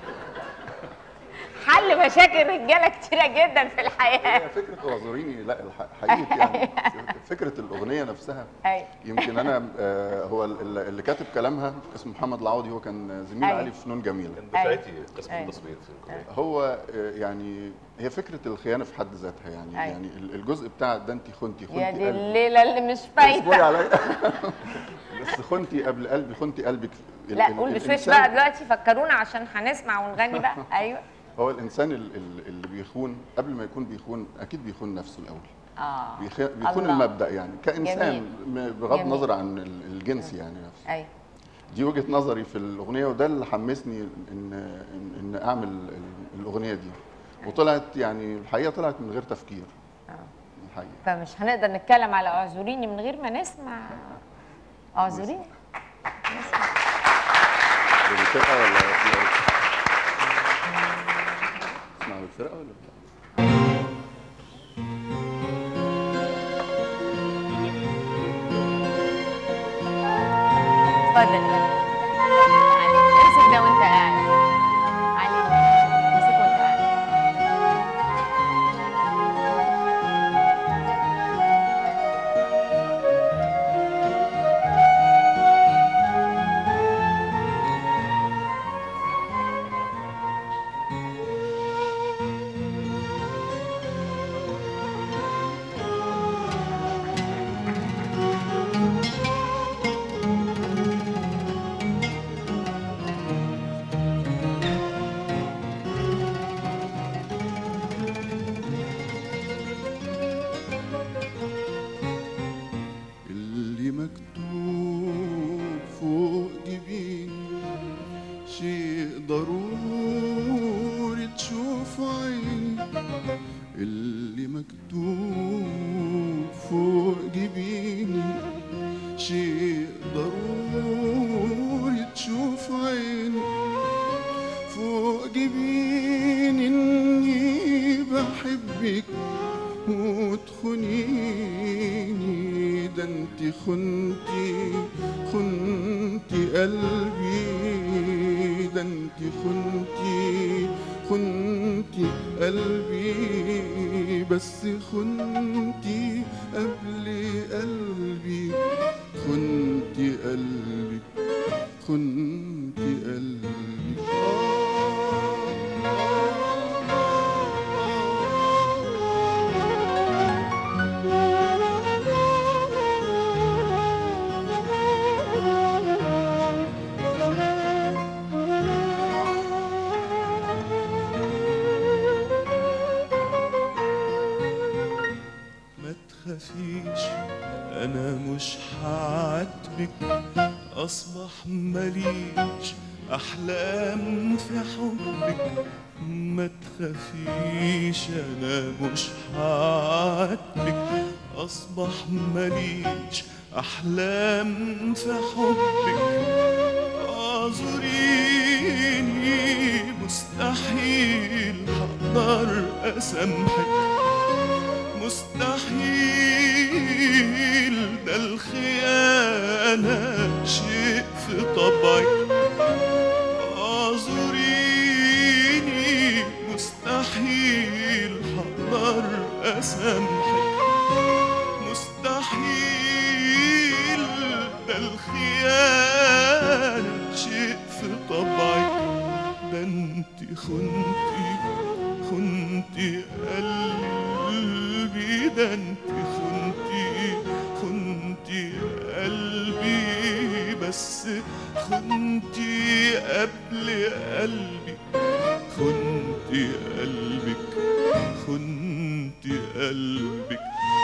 حل مشاكل رجاله كتيره جدا في الحياه
هي فكره اعذريني لا الح- حقيقي يعني فكره الاغنيه نفسها
اي
يمكن انا آه، هو ال- اللي كاتب كلامها اسمه محمد العوضي هو كان زميل
أيوة.
علي في فنون جميله
كان دفعتي قسم
أيوة.
التصوير في الكليه
هو آه، يعني هي فكره الخيانه في حد ذاتها يعني
أيوة.
يعني ال- الجزء بتاع ده انت خنتي خنتي
يا دي
قلبي.
الليله اللي مش
اصبري
فايته
عليا بس خنتي قبل قلبي خنتي قلبك ال-
لا
ال-
قول بشويش
الإنسان-
بقى دلوقتي فكرونا عشان هنسمع ونغني بقى ايوه
هو الانسان ال- ال- اللي بيخون قبل ما يكون بيخون اكيد بيخون نفسه الاول
اه
بيخ- بيخون
الله.
المبدا يعني كانسان
جميل.
م- بغض
جميل.
النظر عن ال- الجنس يعني نفسه
ايوه
دي وجهه نظري في الاغنيه وده اللي حمسني ان ان, إن اعمل ال- الاغنيه دي وطلعت يعني الحقيقه طلعت من غير تفكير الحقيقه
فمش هنقدر نتكلم على اعذريني من غير ما نسمع اعذريني
بالفرقه ولا اسمع بالفرقه ولا لا؟
اتفضل علي امسك ده وانت قاعد علي امسك وانت قاعد
اللي مكتوب فوق جبيني شيء ضروري تشوف عيني اللي مكتوب فوق جبيني شيء ضروري تشوف عيني فوق جبيني اني بحبك وتخونيني ده ده انت خنتي خنتي قلبي ده انت خنتي خنتي قلبي بس خنتي قبل قلبي خنتي قلبي خنتي قلبي ما تخافيش انا مش هعاتبك اصبح ماليش احلام في حبك ما تخافيش انا مش هعاتبك اصبح ماليش احلام في حبك اعذريني مستحيل هقدر اسامحك مستحيل ده الخيانة شيء في طبعك اعذريني مستحيل هقدر اسامحك مستحيل ده الخيانة شيء في طبعك ده انت خنتي خنتي قلبي ده انت خنتي خنتي قلبي بس خنتي قبل قلبي خنتي قلبك خنتي قلبك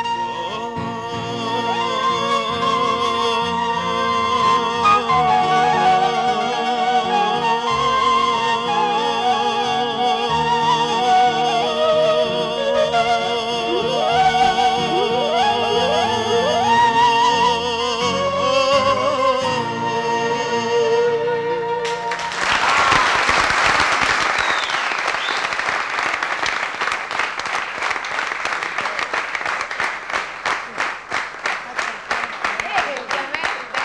ايه الجمال ده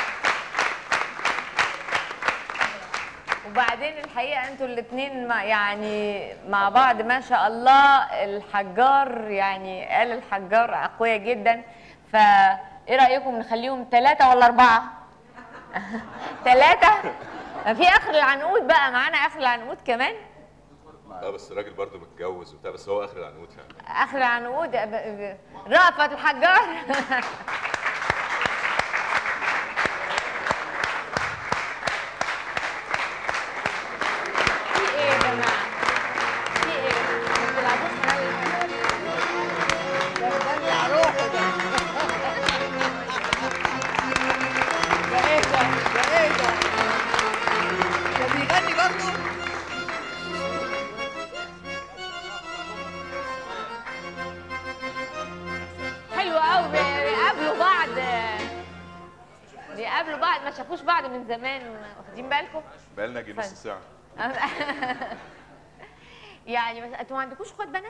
وبعدين الحقيقه انتوا الاثنين يعني مع بعض ما شاء الله الحجار يعني قال الحجار اقوياء جدا فايه رايكم نخليهم ثلاثه ولا اربعه ثلاثه في اخر العنقود بقى معانا اخر العنقود كمان
اه بس الراجل برضه متجوز وبتاع بس هو اخر العنقود يعني
اخر العنقود ب- ب- رأفت الحجار في ايه يا جماعه في ايه ما بتلعبوش حلال
ده مدلع روحه ده ده ايه ده ده ايه ده ده بيغني برضه
حلو قوي بيقابلوا بعض بيقابلوا بعض ما شافوش بعض من زمان واخدين بالكم
بقالنا جي نص ساعه
يعني بس انتوا ما عندكوش اخوات بنات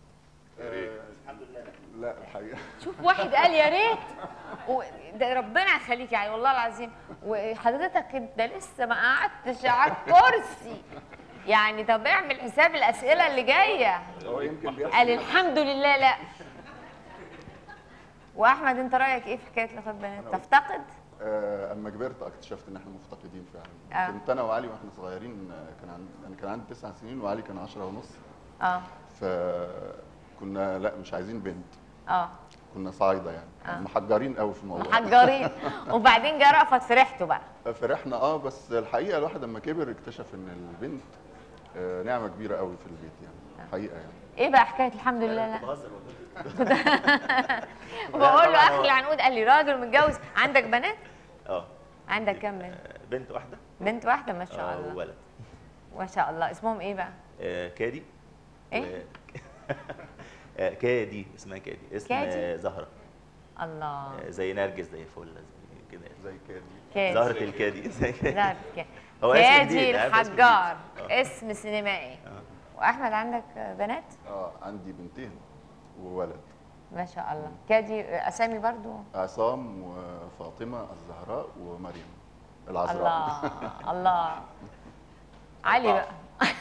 لا الحقيقه
شوف واحد قال يا ريت و- ده ربنا يخليك يعني والله العظيم وحضرتك انت لسه ما قعدتش على الكرسي يعني طب اعمل حساب الاسئله اللي جايه
هو يمكن بيحصل
قال الحمد لله لا واحمد انت رايك ايه في حكايه الاخوات بنات تفتقد
آه، اما كبرت اكتشفت ان احنا مفتقدين فعلا
آه.
كنت انا وعلي واحنا صغيرين آه، كان عندي انا كان عندي تسع سنين وعلي كان عشرة ونص
اه
فكنا لا مش عايزين بنت
اه
كنا صعايده يعني محجرين قوي في الموضوع
محجرين وبعدين جه رأفت فرحتوا بقى
فرحنا اه بس الحقيقه الواحد لما كبر اكتشف ان البنت آه، نعمه كبيره قوي في البيت يعني حقيقه يعني
ايه بقى حكايه الحمد لله لا
بهزر والله
وبقول له
طبعاً
اخي
هو-
العنقود قال لي راجل متجوز عندك بنات
اه
عندك كام بنت
بنت واحده
بنت واحده ما شاء
آه،
الله
وولد
ما شاء الله اسمهم ايه بقى
آه، كادي
إيه؟
و- آه، كادي اسمها كادي اسم
كادي؟
آه، زهره
الله
آه، زي نرجس زي فل زي كده
زي كده
كادي
زهره الكادي زي
زهرة كادي
هو اسم
كادي
جديد، عارف اسم جديد.
الحجار
آه.
اسم سينمائي
آه.
واحمد عندك بنات
اه عندي بنتين وولد
ما شاء الله كادي اسامي برضو
عصام وفاطمه الزهراء ومريم العذراء
الله الله علي بقى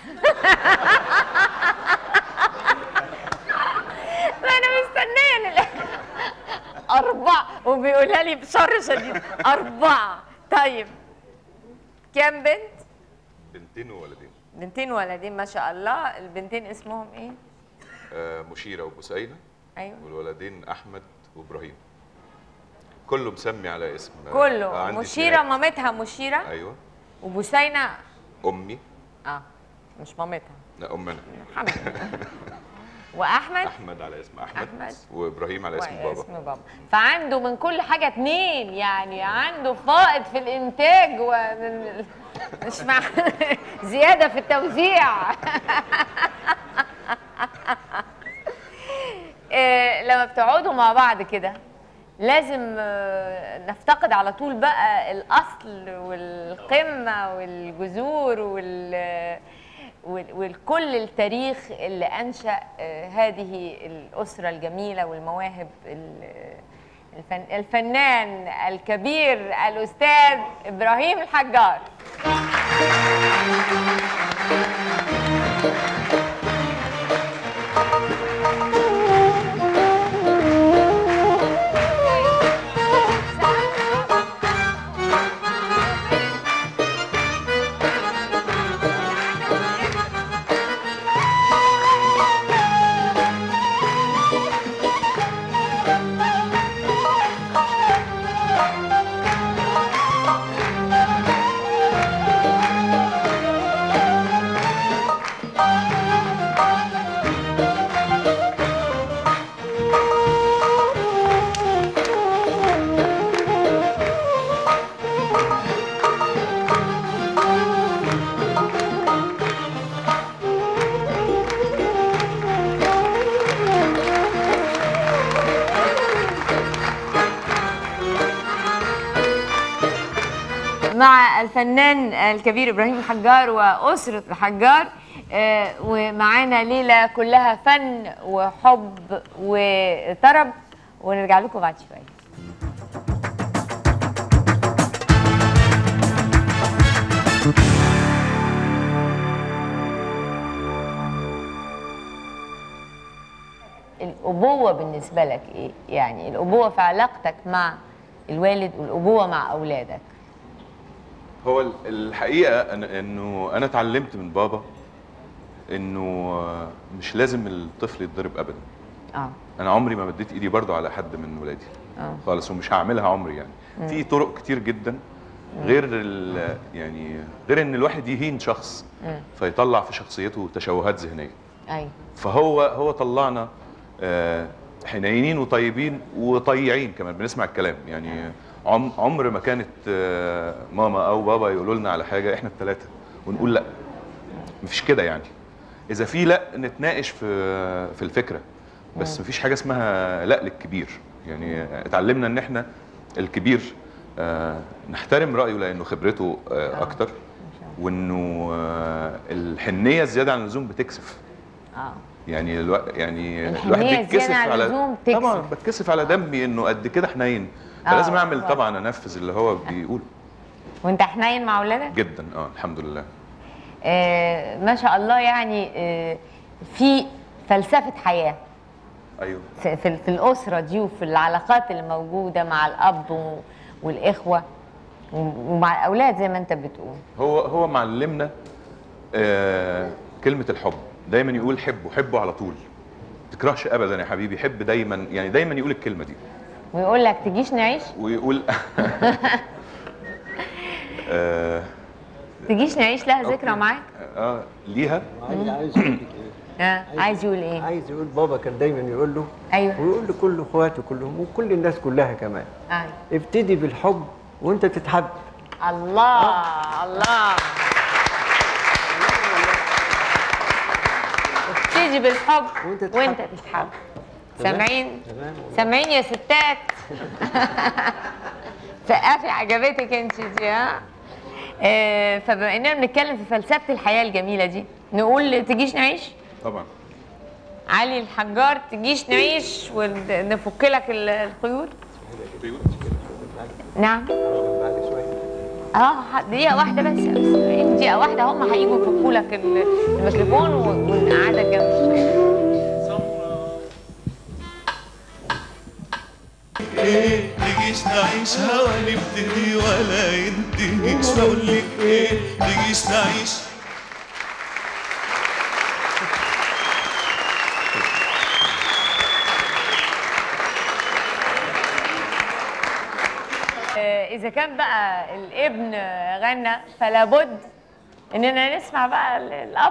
ما انا مستنيه لل- أربعة وبيقولها لي بشر شديد أربعة طيب كام بنت؟
بنتين وولدين
بنتين ولدين ما شاء الله البنتين اسمهم ايه؟
آه، مشيره وبسينه
ايوه
والولدين احمد وابراهيم كله مسمي على اسم آه،
كله
عندي
مشيرة
اتنين.
مامتها مشيرة
ايوه
وبسينة
امي
اه مش مامتها
لا امنا
الحمد لله واحمد
احمد على اسم احمد,
أحمد.
وابراهيم على اسم بابا
اسم بابا فعنده من كل حاجه اتنين يعني عنده فائض في الانتاج ومن مش مع زياده في التوزيع إيه، لما بتقعدوا مع بعض كده لازم آه، نفتقد على طول بقى الاصل والقمه والجذور وال وال- والكل التاريخ اللي انشا آه، هذه الاسره الجميله والمواهب ال- الفن الفنان الكبير الاستاذ ابراهيم الحجار مع الفنان الكبير ابراهيم الحجار واسره الحجار آه، ومعانا ليله كلها فن وحب وطرب ونرجع لكم بعد شويه الأبوة بالنسبة لك إيه؟ يعني الأبوة في علاقتك مع الوالد والأبوة مع أولادك
هو ال- الحقيقه أنا انه انا اتعلمت من بابا انه آه، مش لازم الطفل يتضرب ابدا
اه
انا عمري ما مديت ايدي برضو على حد من ولادي
اه
خالص ومش هعملها عمري يعني في طرق كتير جدا غير ال- يعني غير ان الواحد يهين شخص
مم.
فيطلع في شخصيته تشوهات ذهنيه
أيوه
فهو هو طلعنا آه، حنينين وطيبين وطيعين كمان بنسمع الكلام يعني عم عمر ما كانت آه، ماما او بابا يقولوا لنا على حاجه احنا الثلاثه ونقول لا مفيش كده يعني اذا في لا نتناقش في في الفكره بس مفيش حاجه اسمها لا للكبير يعني اتعلمنا ان احنا الكبير آه، نحترم رايه لانه خبرته آه، اكتر وانه آه، الحنيه الزياده عن اللزوم بتكسف
اه
يعني الو... يعني
الحنية الزيادة عن اللزوم تكسف.
طبعا بتكسف على دمي انه قد كده حنين
آه،
فلازم اعمل
طبعاً.
طبعا انفذ اللي هو بيقوله
وأنت حنين مع أولادك؟
جدا اه الحمد لله
آه ما شاء الله يعني آه في فلسفة حياة
ايوه
في, في, في الأسرة دي وفي العلاقات اللي موجودة مع الأب و- والإخوة و- ومع الأولاد زي ما أنت بتقول
هو هو معلمنا آه كلمه الحب دايما يقول حبه حبه على طول ما تكرهش ابدا يا حبيبي حب دايما يعني دايما يقول الكلمه دي
ويقول لك تجيش نعيش
ويقول آه
تجيش نعيش لها ذكرى
أوكي.
معاك
اه ليها
عايز عايز يقول لك ايه؟
آه. عايز يقول إيه
عايز يقول بابا كان دايما يقول له
أيوه
ويقول لكل اخواته كلهم وكل الناس كلها كمان
أيوه
ابتدي بالحب وانت تتحب
الله الله ابتدي بالحب
وانت تتحب.
وانت تتحب سامعين
تمام
سامعين يا ستات سقافي عجبتك انت دي ها آه، فبما اننا بنتكلم في فلسفه الحياه الجميله دي نقول تجيش نعيش
طبعا
علي الحجار تجيش نعيش ونفك لك ال- القيود نعم اه ح- دقيقة واحدة بس بس دقيقة واحدة هم هيجوا يفكوا لك ال- الميكروفون و- ونقعدك جنب شوية
ايه تجيش نعيش هوا نبتدي ولا ينتهيش بقول لك ايه تجيش نعيش
آه، إذا كان بقى الابن غنى فلا بد إننا نسمع بقى ال- الأب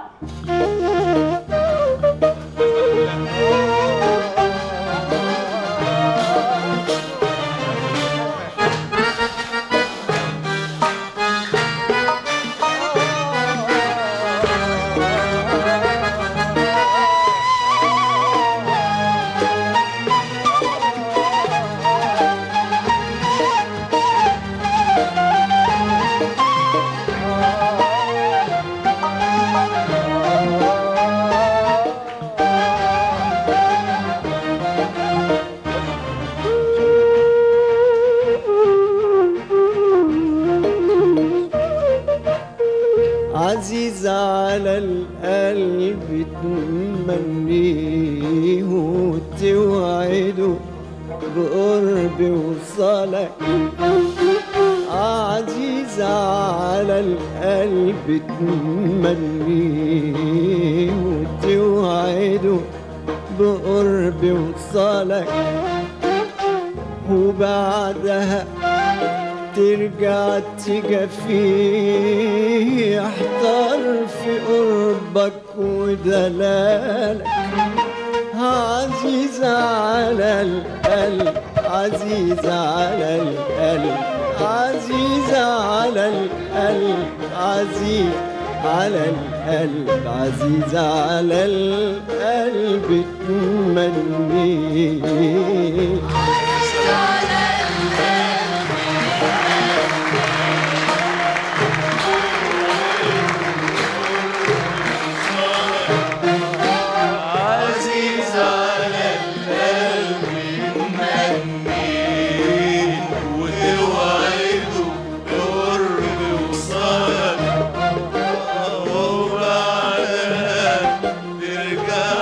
عزيز على القلب تمنيه وتوعده بقرب وصلك عزيز على القلب تمنيه وتوعده بقرب وصلك وبعدها ترجع تجفيه احتار في قربك ودلالك عزيز على القلب عزيز على القلب عزيز على القلب عزيز على القلب عزيز على القلب تمنيه
عزيز على القلب منين وتوعده بقرب وصلك وبعدها ترجع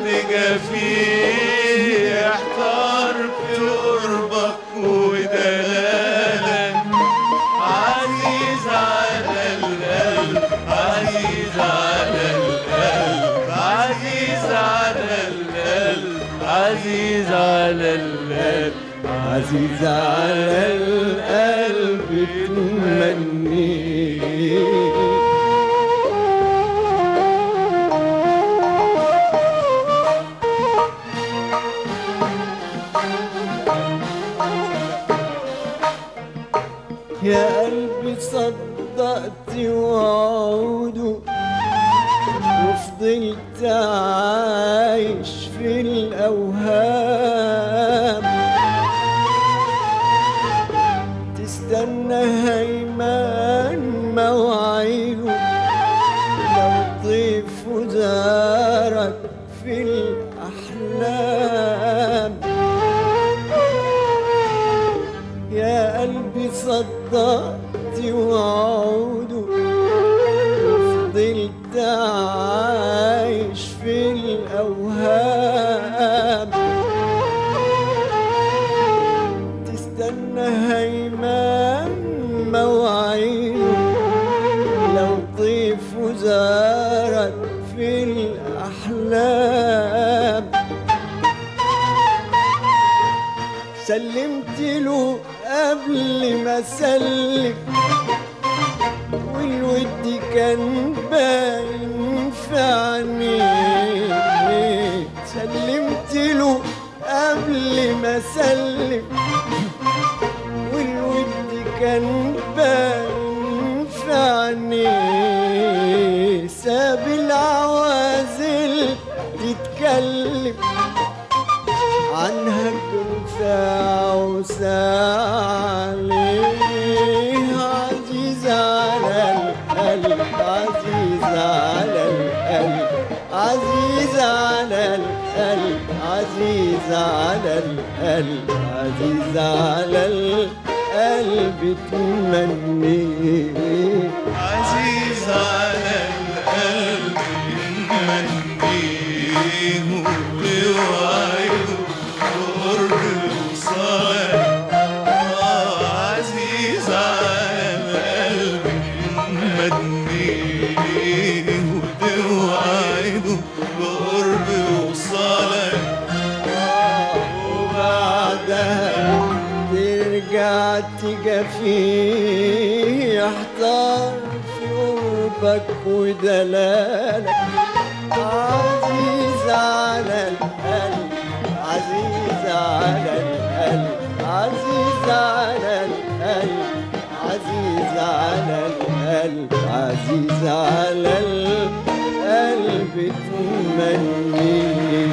تجافيه احتار في قربك ودلالك عزيز على القلب عزيز على القلب عزيز على القلب عزيز على القلب
عزيز على القلب تمنيه يا قلبي صدقت وعوده وفضلت عايش في الأوهام تستنى هيمان مواعيده لو طيف زارك في الأحلام يا قلبي صدقت وعوده وفضلت عايش في الأوهام تستنى هيمان مواعيده لو طيف زارك في الأحلام سلمت له قبل ما اسلم والود كان باين في عينيه سلمت له قبل ما اسلم والود كان باين في عينيه ساب العوازل تتكلم عن هجر ساعة وساعة عليه عزيز على القلب عزيز على القلب عزيز عزيز على القلب عزيز على القلب عزيز على القلب تمني
عزيز على القلب منيه وتوعده قرب وصالك آه، عزيز على القلب منيه وتوعده قرب وصالك
وبعدها ترجع تجافيه يحتار في قربك ودلالك عزيز على القلب عزيز على القلب عزيز على القلب عزيز على القلب عزيز على القلب تمني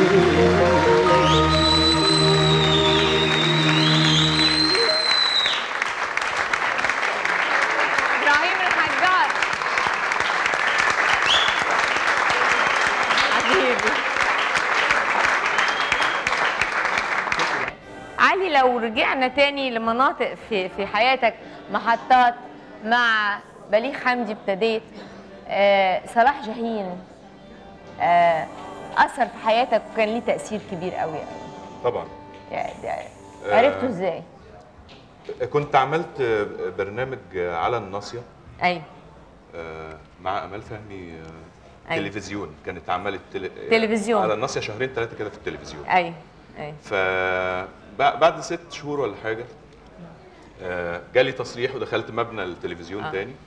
ابراهيم الحجار حبيبي علي لو رجعنا تاني لمناطق في في حياتك محطات مع بليغ حمدي ابتديت آه صلاح جاهين آه اثر في حياتك وكان ليه تاثير كبير قوي قوي
طبعا
يعني يعني عرفته ازاي؟
كنت عملت برنامج على الناصيه
ايوه
آه، مع امال فهمي آه،
أيوة.
تلفزيون كانت عملت تل...
تلفزيون.
على الناصيه شهرين ثلاثه كده في التلفزيون
ايوه ايوه
ف بع- بعد ست شهور ولا حاجه آه، جالي تصريح ودخلت مبنى التلفزيون
آه.
آه. تاني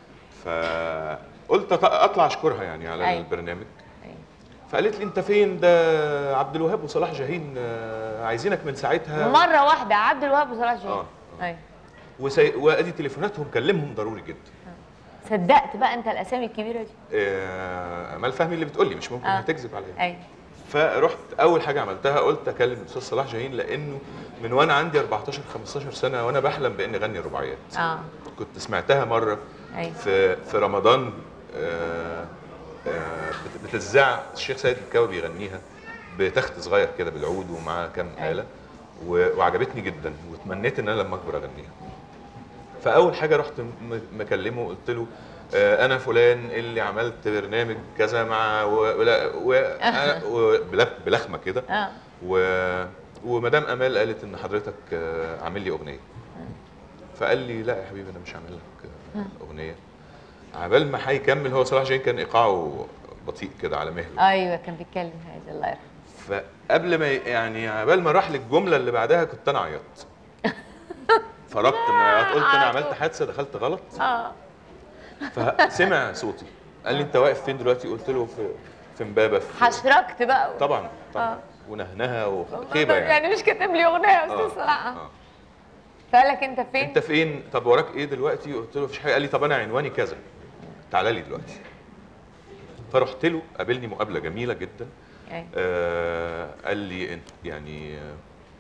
فقلت أط- اطلع اشكرها يعني على
أيوة.
البرنامج
أيوة.
فقالت لي انت فين ده عبد الوهاب وصلاح جاهين آه، عايزينك من ساعتها
مره واحده عبد الوهاب وصلاح جاهين
اه
ايوه
وسي... وادي تليفوناتهم كلمهم ضروري جدا
صدقت بقى انت الاسامي الكبيره دي
آه، امال فهمي اللي بتقول لي مش ممكن
آه.
هتكذب عليا
ايوه
فرحت اول حاجه عملتها قلت اكلم الاستاذ صلاح جاهين لانه من وانا عندي 14 15 سنه وانا بحلم باني اغني رباعيات
اه
كنت سمعتها مره
ايوه
في في رمضان آه، آه، بت- بتذاع الشيخ سيد الكاوي بيغنيها بتخت صغير كده بالعود ومعاه كام
أيوة.
آلة و- وعجبتني جدا وتمنيت ان انا لما اكبر اغنيها فاول حاجه رحت م- مكلمه وقلت له آه، انا فلان اللي عملت برنامج كذا مع و... ولا- و... أنا- و... بلخ- بلخمه كده
اه
و... ومدام امال قالت ان حضرتك آه، عامل لي اغنيه فقال لي لا يا حبيبي انا مش هعمل لك آه، اغنيه عبال ما هيكمل هو صلاح جاهين كان ايقاعه بطيء كده على مهله
ايوه كان بيتكلم هذا الله يرحمه
فقبل ما ي- يعني عبال ما راح للجمله اللي بعدها كنت انا عيطت فرقت من العياط قلت انا عملت حادثه دخلت غلط
اه
فسمع صوتي قال لي انت واقف فين دلوقتي قلت له في في امبابه في
حشركت بقى
طبعا
آه.
طبعا ونهنها وخيبه
يعني.
يعني
مش كاتب لي اغنيه يا
آه،
استاذ صلاح
آه.
فقال لك انت فين؟
انت فين طب وراك ايه دلوقتي قلت له مفيش حاجه قال لي طب انا عنواني كذا تعالى لي دلوقتي فرحت له قابلني مقابله جميله جدا
أيوة.
آه قال لي انت يعني آه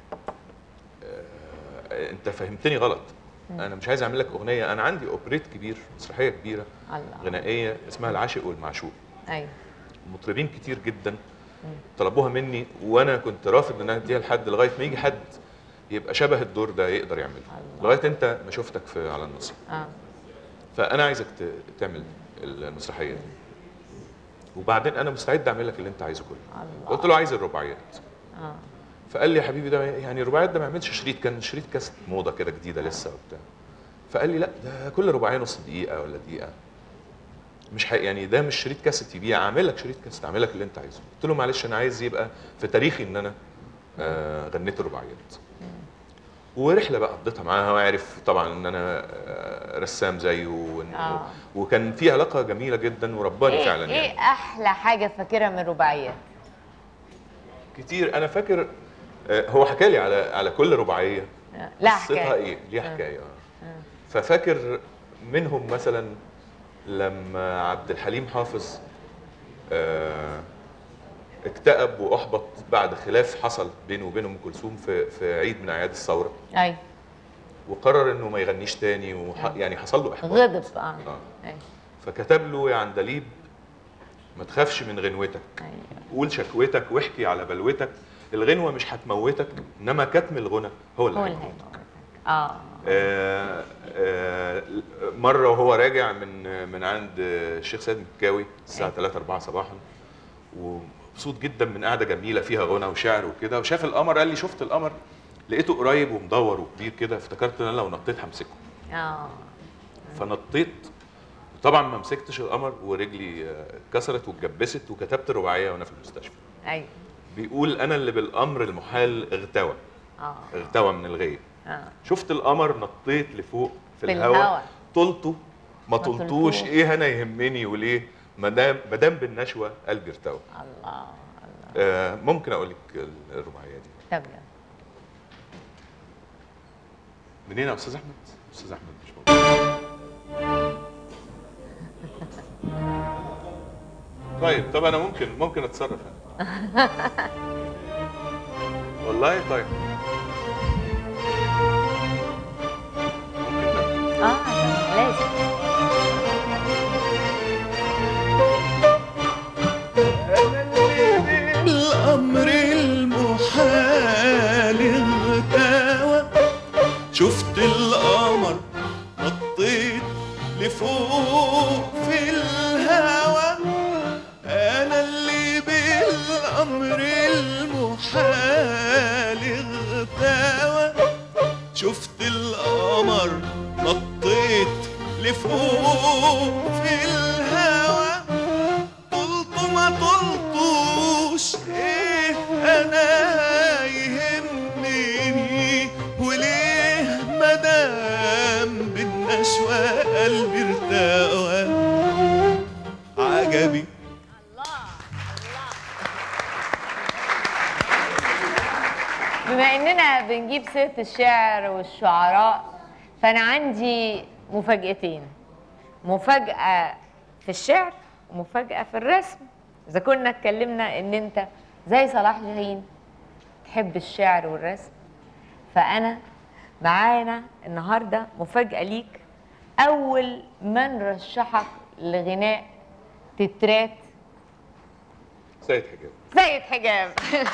آه انت فهمتني غلط انا مش عايز اعمل لك اغنيه انا عندي اوبريت كبير مسرحيه كبيره
الله
غنائيه اسمها العاشق والمعشوق
ايوه
مطربين كتير جدا طلبوها مني وانا كنت رافض ان انا اديها لحد لغايه ما يجي حد يبقى شبه الدور ده يقدر يعمله لغايه انت ما شفتك في على النصر
اه
فانا عايزك ت- تعمل المسرحيه دي وبعدين انا مستعد اعمل لك اللي انت عايزه كله
الله.
قلت له عايز الرباعيات
اه
فقال لي يا حبيبي ده يعني الرباعيات ده ما يعملش شريط كان شريط كاسيت موضه كده جديده لسه وبتاع فقال لي لا ده كل رباعيه نص دقيقه ولا دقيقه مش حق يعني ده مش شريط كاسيت يبيع اعمل لك شريط كاسيت اعمل لك اللي انت عايزه قلت له معلش انا عايز يبقى في تاريخي ان انا آه غنيت الرباعيات ورحله بقى قضيتها معاها وعرف طبعا ان انا آه، رسام زيه وإن
آه.
وكان في علاقه جميله جدا ورباني
ايه
فعلا
ايه
يعني
احلى حاجه فاكرها من الرباعيات؟
كتير انا فاكر آه، هو حكى لي على على كل رباعيه
آه، لا
قصتها
حكايه
ايه ليها حكايه اه ففاكر منهم مثلا لما عبد الحليم حافظ آه، اكتئب واحبط بعد خلاف حصل بينه وبين ام كلثوم في في عيد من اعياد الثوره
ايوه
وقرر انه ما يغنيش تاني وح... يعني حصل له احباط
غضب اه
آه.
أيوة.
فكتب له يا عندليب ما تخافش من غنوتك
ايوه
قول شكوتك واحكي على بلوتك الغنوه مش هتموتك انما كتم الغنى هو اللي
هو اللي
هيموتك.
هيموتك اه
آه، آه، مره وهو راجع من من عند الشيخ سيد مكاوي الساعه 3 4 صباحا ومبسوط جدا من قعده جميله فيها غنى وشعر وكده وشاف القمر قال لي شفت القمر لقيته قريب ومدور وكبير كده افتكرت ان انا لو نطيت همسكه
اه
فنطيت طبعا ما مسكتش القمر ورجلي آه، اتكسرت واتجبست وكتبت رباعيه وانا في المستشفى
ايوه
بيقول انا اللي بالامر المحال اغتوى
اه
اغتوى من الغيب
اه
شفت القمر نطيت لفوق في
في
الهواء
الهوا.
طلته ما
ما
طلتوش
طلتوش.
ايه انا يهمني وليه ما دام ما دام بالنشوه قلبي ارتوى
الله الله
آه ممكن اقول لك الرباعيه دي
طب يلا.
منين يا استاذ احمد استاذ احمد مش موجود طيب طب انا ممكن ممكن اتصرف انا والله طيب ممكن ده.
اه لازم
الأمر المحال اغتوى شفت القمر نطيت لفوق في الهوى أنا اللي بالأمر المحال اغتوى شفت القمر نطيت لفوق في الهوى طلت ما طلتوش ايه انا يهمني وليه مدام بالنشوى قلبي ارتوى عجبي
بما اننا بنجيب سيره الشعر والشعراء فانا عندي مفاجاتين مفاجاه في الشعر ومفاجاه في الرسم اذا كنا اتكلمنا ان انت زي صلاح جاهين تحب الشعر والرسم فانا معانا النهارده مفاجاه ليك اول من رشحك لغناء تترات
سيد حجاب
سيد حجاب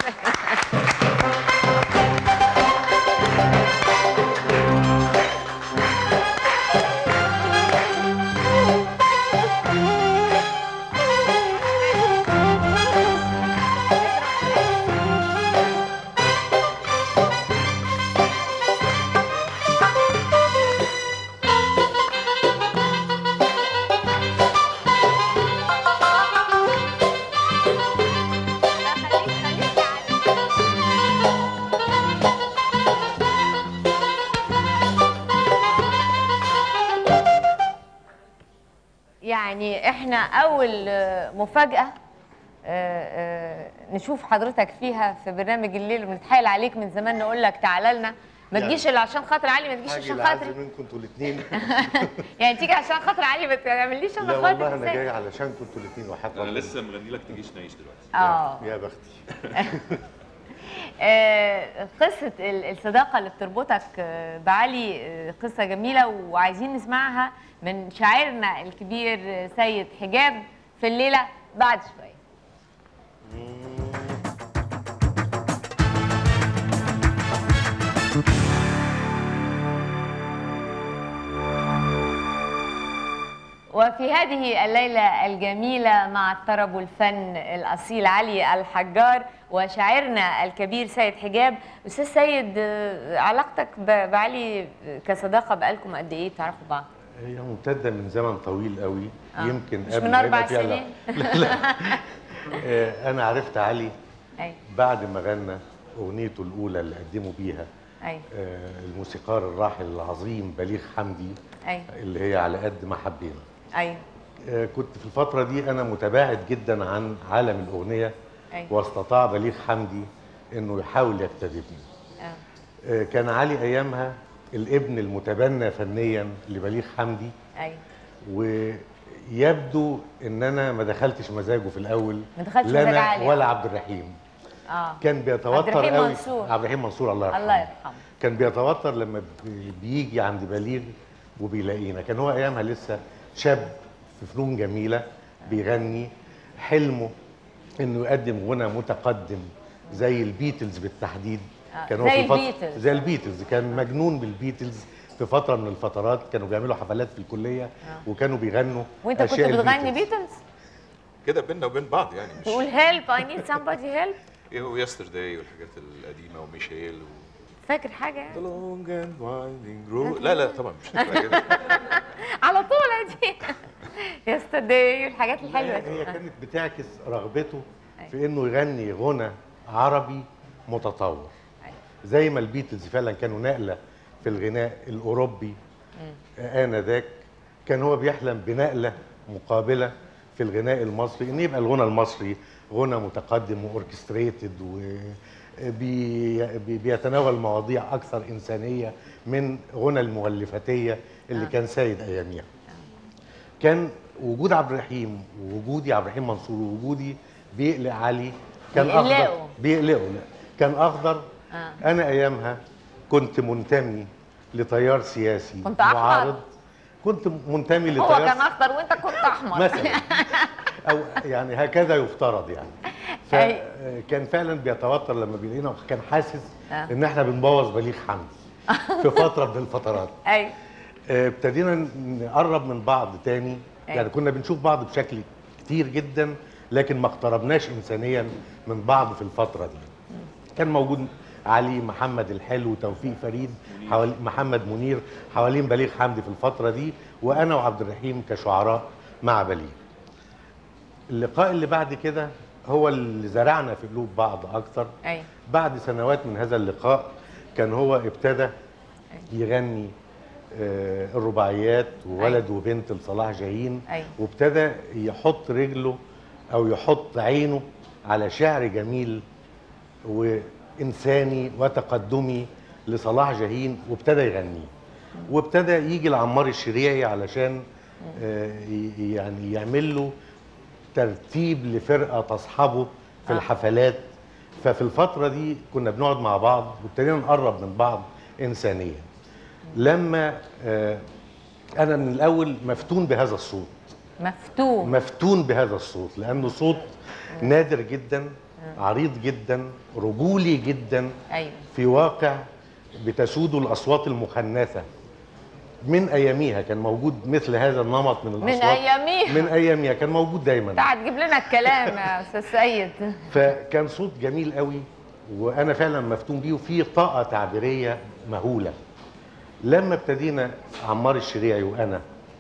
يعني احنا اول آه، مفاجاه آه، آه، نشوف حضرتك فيها في برنامج الليل وبنتحايل عليك من زمان نقول لك تعالى لنا ما
يعني
تجيش الا عشان خاطر علي ما تجيش
حاجة
عشان
العز
خاطري
منكم انتوا الاثنين
يعني تيجي عشان خاطر علي ما تعمليش عشان
لا
خاطري
والله انا
إزاي؟
جاي علشانكم انتوا الاثنين وحق
انا
ربنا.
لسه مغني لك تجيش نعيش دلوقتي
اه
يا بختي
آه، قصة ال- الصداقة اللي بتربطك آه، بعلي آه، قصة جميلة وعايزين نسمعها من شاعرنا الكبير آه، سيد حجاب في الليلة بعد شوية وفي هذه الليلة الجميلة مع الطرب والفن الأصيل علي الحجار وشاعرنا الكبير سيد حجاب أستاذ سيد آه، علاقتك ب- بعلي كصداقة بقالكم قد إيه تعرفوا بعض؟
هي ممتده من زمن طويل قوي
آه.
يمكن
مش
قبل
من
ما
أربع
يبقى فيها- لا.
سنين؟
لا لا آه، انا عرفت علي
أي
بعد ما غنى اغنيته الاولى اللي قدموا بيها
أي
آه، الموسيقار الراحل العظيم بليغ حمدي
أي
اللي هي على قد ما حبينا
أي
آه، كنت في الفترة دي أنا متباعد جدا عن عالم الأغنية
أي
واستطاع بليغ حمدي إنه يحاول يجتذبني.
آه.
آه، كان علي أيامها الابن المتبنى فنيا لبليغ حمدي
أي
ويبدو إن أنا ما دخلتش مزاجه في الأول
ما دخلتش
لا
مزاج
أنا
علي.
ولا عبد الرحيم.
آه
كان
عبد
بيتوتر
الرحيم
قوي
منصور.
عبد الرحيم منصور الله يرحمه
الله يرحمه
كان بيتوتر لما بي- بيجي عند بليغ وبيلاقينا كان هو ايامها لسه شاب في فنون جميله بيغني حلمه انه يقدم غنى متقدم زي البيتلز بالتحديد
آه،
كان هو
زي
في فترة-
البيتلز.
زي البيتلز كان مجنون بالبيتلز في فتره من الفترات كانوا بيعملوا حفلات في الكليه وكانوا بيغنوا
وانت كنت
أشياء
بتغني
البيتلز.
بيتلز
كده بيننا وبين بعض يعني مش
تقول هيلب اي نيد somebody هيلب
ايه هو يسترداي والحاجات القديمه وميشيل و...
فاكر حاجه يعني
The long and winding road لا لا طبعا مش هتبقى كده
على طول دي يسترداي الحاجات الحلوه
هي
دي
كانت بتعكس رغبته في انه يغني غنى عربي متطور زي ما البيتلز فعلا كانوا نقله في الغناء الاوروبي انذاك كان هو بيحلم بنقله مقابله في الغناء المصري ان يبقى الغنى المصري غنى متقدم واوركستريتد وبيتناول مواضيع اكثر انسانيه من غنى المغلفتيه اللي كان سيد اياميها كان وجود عبد الرحيم ووجودي عبد الرحيم منصور ووجودي بيقلق علي كان
بيقلقه.
اخضر بيقلقه لا كان اخضر
آه.
انا ايامها كنت منتمي لتيار سياسي
كنت أحمر.
معارض كنت منتمي
هو
لتيار
كان اخضر وانت كنت احمر
مثلا او يعني هكذا يفترض يعني
أي.
فكان فعلا بيتوتر لما بيلاقينا كان حاسس
آه.
ان احنا بنبوظ بليغ حمدي في فتره من الفترات
ايوه
آه، ابتدينا نقرب من بعض تاني
أيوة.
يعني كنا بنشوف بعض بشكل كتير جدا لكن ما اقتربناش انسانيا من بعض في الفتره دي كان موجود علي محمد الحلو توفيق فريد حوالي محمد منير حوالين بليغ حمدي في الفتره دي وانا وعبد الرحيم كشعراء مع بليغ اللقاء اللي بعد كده هو اللي زرعنا في قلوب بعض اكتر
ايوه
بعد سنوات من هذا اللقاء كان هو ابتدى يغني آه، الرباعيات وولد وبنت لصلاح جاهين
أيوة.
وابتدى يحط رجله او يحط عينه على شعر جميل وانساني وتقدمي لصلاح جاهين وابتدى يغنيه وابتدى يجي لعمار الشريعي علشان آه، ي- يعني يعمل له ترتيب لفرقه تصحبه في الحفلات ففي الفتره دي كنا بنقعد مع بعض وابتدينا نقرب من بعض انسانيا لما آه، انا من الاول مفتون بهذا الصوت
مفتون
مفتون بهذا الصوت لانه صوت نادر جدا عريض جدا رجولي جدا
ايوه
في واقع بتسوده الاصوات المخنثه من اياميها كان موجود مثل هذا النمط من الاصوات
أياميها.
من اياميها كان موجود دايما
تعال تجيب لنا الكلام يا استاذ سيد
فكان صوت جميل قوي وانا فعلا مفتون بيه وفيه طاقه تعبيريه مهوله لما ابتدينا عمار الشريعي وانا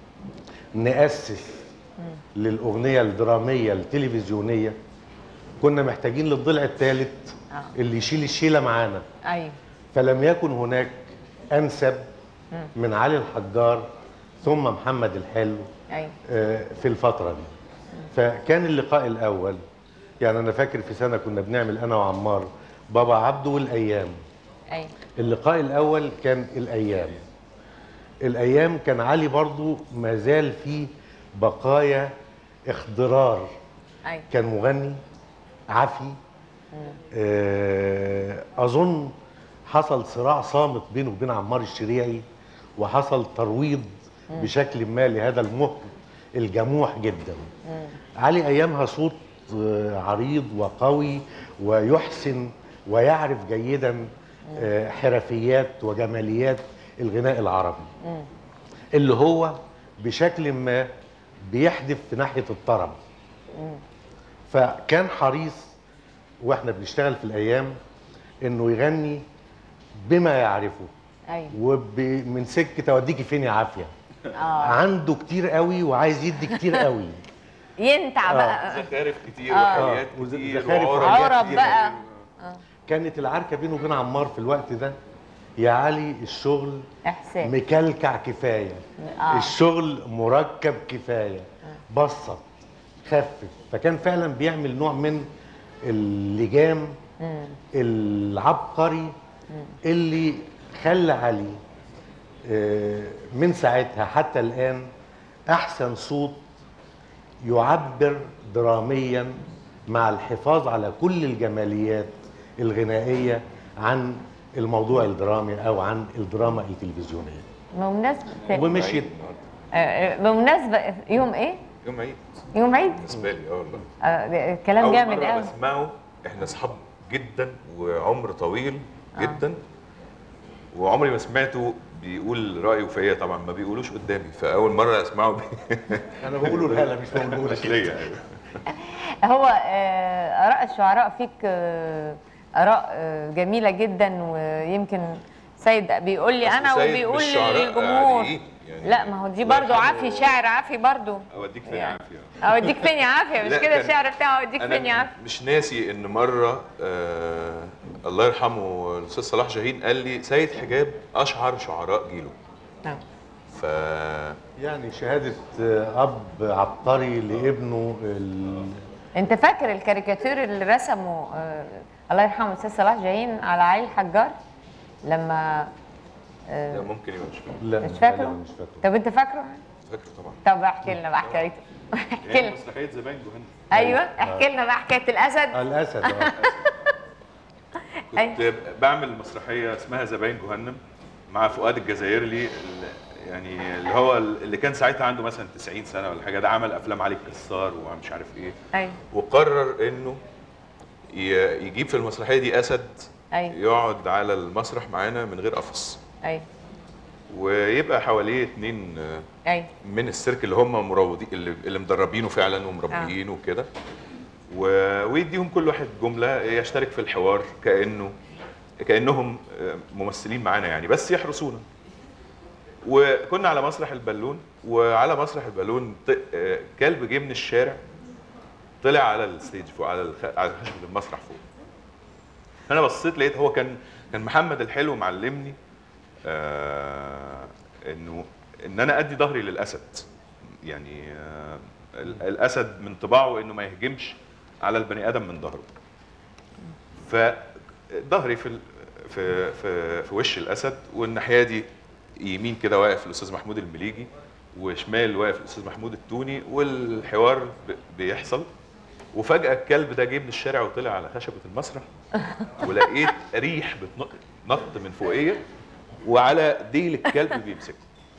ناسس للاغنيه الدراميه التلفزيونيه كنا محتاجين للضلع الثالث
آه.
اللي يشيل الشيله معانا
ايوه
فلم يكن هناك انسب من علي الحجار ثم محمد الحلو
ايوه
آه، في الفترة دي فكان اللقاء الأول يعني أنا فاكر في سنة كنا بنعمل أنا وعمار بابا عبده والأيام
ايوه
اللقاء الأول كان الأيام الأيام كان علي برضو ما زال فيه بقايا اخضرار
ايوه
كان مغني عفي آه، اظن حصل صراع صامت بينه وبين عمار الشريعي وحصل ترويض بشكل ما لهذا المهر الجموح جدا علي ايامها صوت آه، عريض وقوي ويحسن ويعرف جيدا آه، حرفيات وجماليات الغناء العربي اللي هو بشكل ما بيحدف في ناحيه الطرب فكان حريص واحنا بنشتغل في الايام انه يغني بما يعرفه
ايوه
ومن سكه اوديكي فين يا عافيه
اه
عنده كتير قوي وعايز يدي كتير قوي
ينتع بقى
زخارف كتير
آه.
وحاجات
وز-
كتير
زخارف
وعرب
وحاجات
عرب
كتير.
بقى
كانت العركه بينه وبين عمار في الوقت ده يا علي الشغل
احساس
مكلكع كفايه
آه.
الشغل مركب كفايه بسط خفف فكان فعلا بيعمل نوع من اللجام العبقري اللي خلى علي آه، من ساعتها حتى الان احسن صوت يعبر دراميا مع الحفاظ على كل الجماليات الغنائيه عن الموضوع الدرامي او عن الدراما التلفزيونيه
بمناسبة
ومشيت
آه، آه، بمناسبة يوم ايه؟
يوم عيد
يوم عيد
بالنسبه لي اه والله
آه، ده كلام
أول
جامد
مرة
قوي
بسمعه احنا اصحاب جدا وعمر طويل جدا وعمري ما سمعته بيقول رايه فيا طبعا ما بيقولوش قدامي فاول مره اسمعه بي...
انا بقوله الهلا مش بقوله
مش ليا أيوة.
هو آه، اراء الشعراء فيك آه، اراء آه، جميله جدا ويمكن سيد بيقول لي
أصل
انا
سيد
وبيقول
مش شعراء
للجمهور
عاديين يعني.
لا ما هو دي
الله
برضو
يرحمه.
عافي شاعر عافي برضو
اوديك فين
يعني.
عافيه
اوديك فين يا عافيه مش
لا،
كده
كان-
الشعر بتاعه اوديك فين يا
انا
عافيه
مش ناسي ان مره آه الله يرحمه الاستاذ صلاح جاهين قال لي سيد حجاب اشعر شعراء جيله
نعم.
ف
يعني شهاده آه، اب عبقري لابنه ال...
انت فاكر الكاريكاتير اللي رسمه آه الله يرحمه الاستاذ صلاح جاهين على علي الحجار لما آه
لا ممكن يبقى مش فاكر
لا
مش
لا،
فاكره
مش فاكره
طب انت فاكره
فاكره طبعا
طب احكي لنا بقى حكايته احكي
يعني
لنا
مسرحيه زمان جهنم
ايوه احكي لنا بقى حكايه الاسد
الاسد اه
كنت بعمل مسرحيه اسمها زباين جهنم مع فؤاد الجزائري ال- يعني اللي هو اللي كان ساعتها عنده مثلا 90 سنه ولا حاجه ده عمل افلام علي الكسار ومش عارف ايه
ايوه
وقرر انه ي- يجيب في المسرحيه دي اسد
ايوه
يقعد على المسرح معانا من غير قفص
ايوه
ويبقى حواليه اتنين آه،
ايوه
من السيرك اللي هم مروضين اللي, اللي مدربينه فعلا ومربيين وكده و- ويديهم كل واحد جمله يشترك في الحوار كانه كانهم آه، ممثلين معانا يعني بس يحرسونا وكنا على مسرح البالون وعلى مسرح البالون ط- آه، كلب جه من الشارع طلع على الستيج فوق على الخ... على خشبه المسرح فوق انا بصيت لقيت هو كان كان محمد الحلو معلمني آه انه ان انا ادي ظهري للاسد يعني آه ال- الاسد من طباعه انه ما يهجمش على البني ادم من ظهره فظهري في ال- في في في وش الاسد والناحيه دي يمين كده واقف الاستاذ محمود المليجي وشمال واقف الاستاذ محمود التوني والحوار ب- بيحصل وفجاه الكلب ده جه من الشارع وطلع على خشبه المسرح ولقيت ريح بتنط من فوقيه وعلى ديل الكلب بيمسكه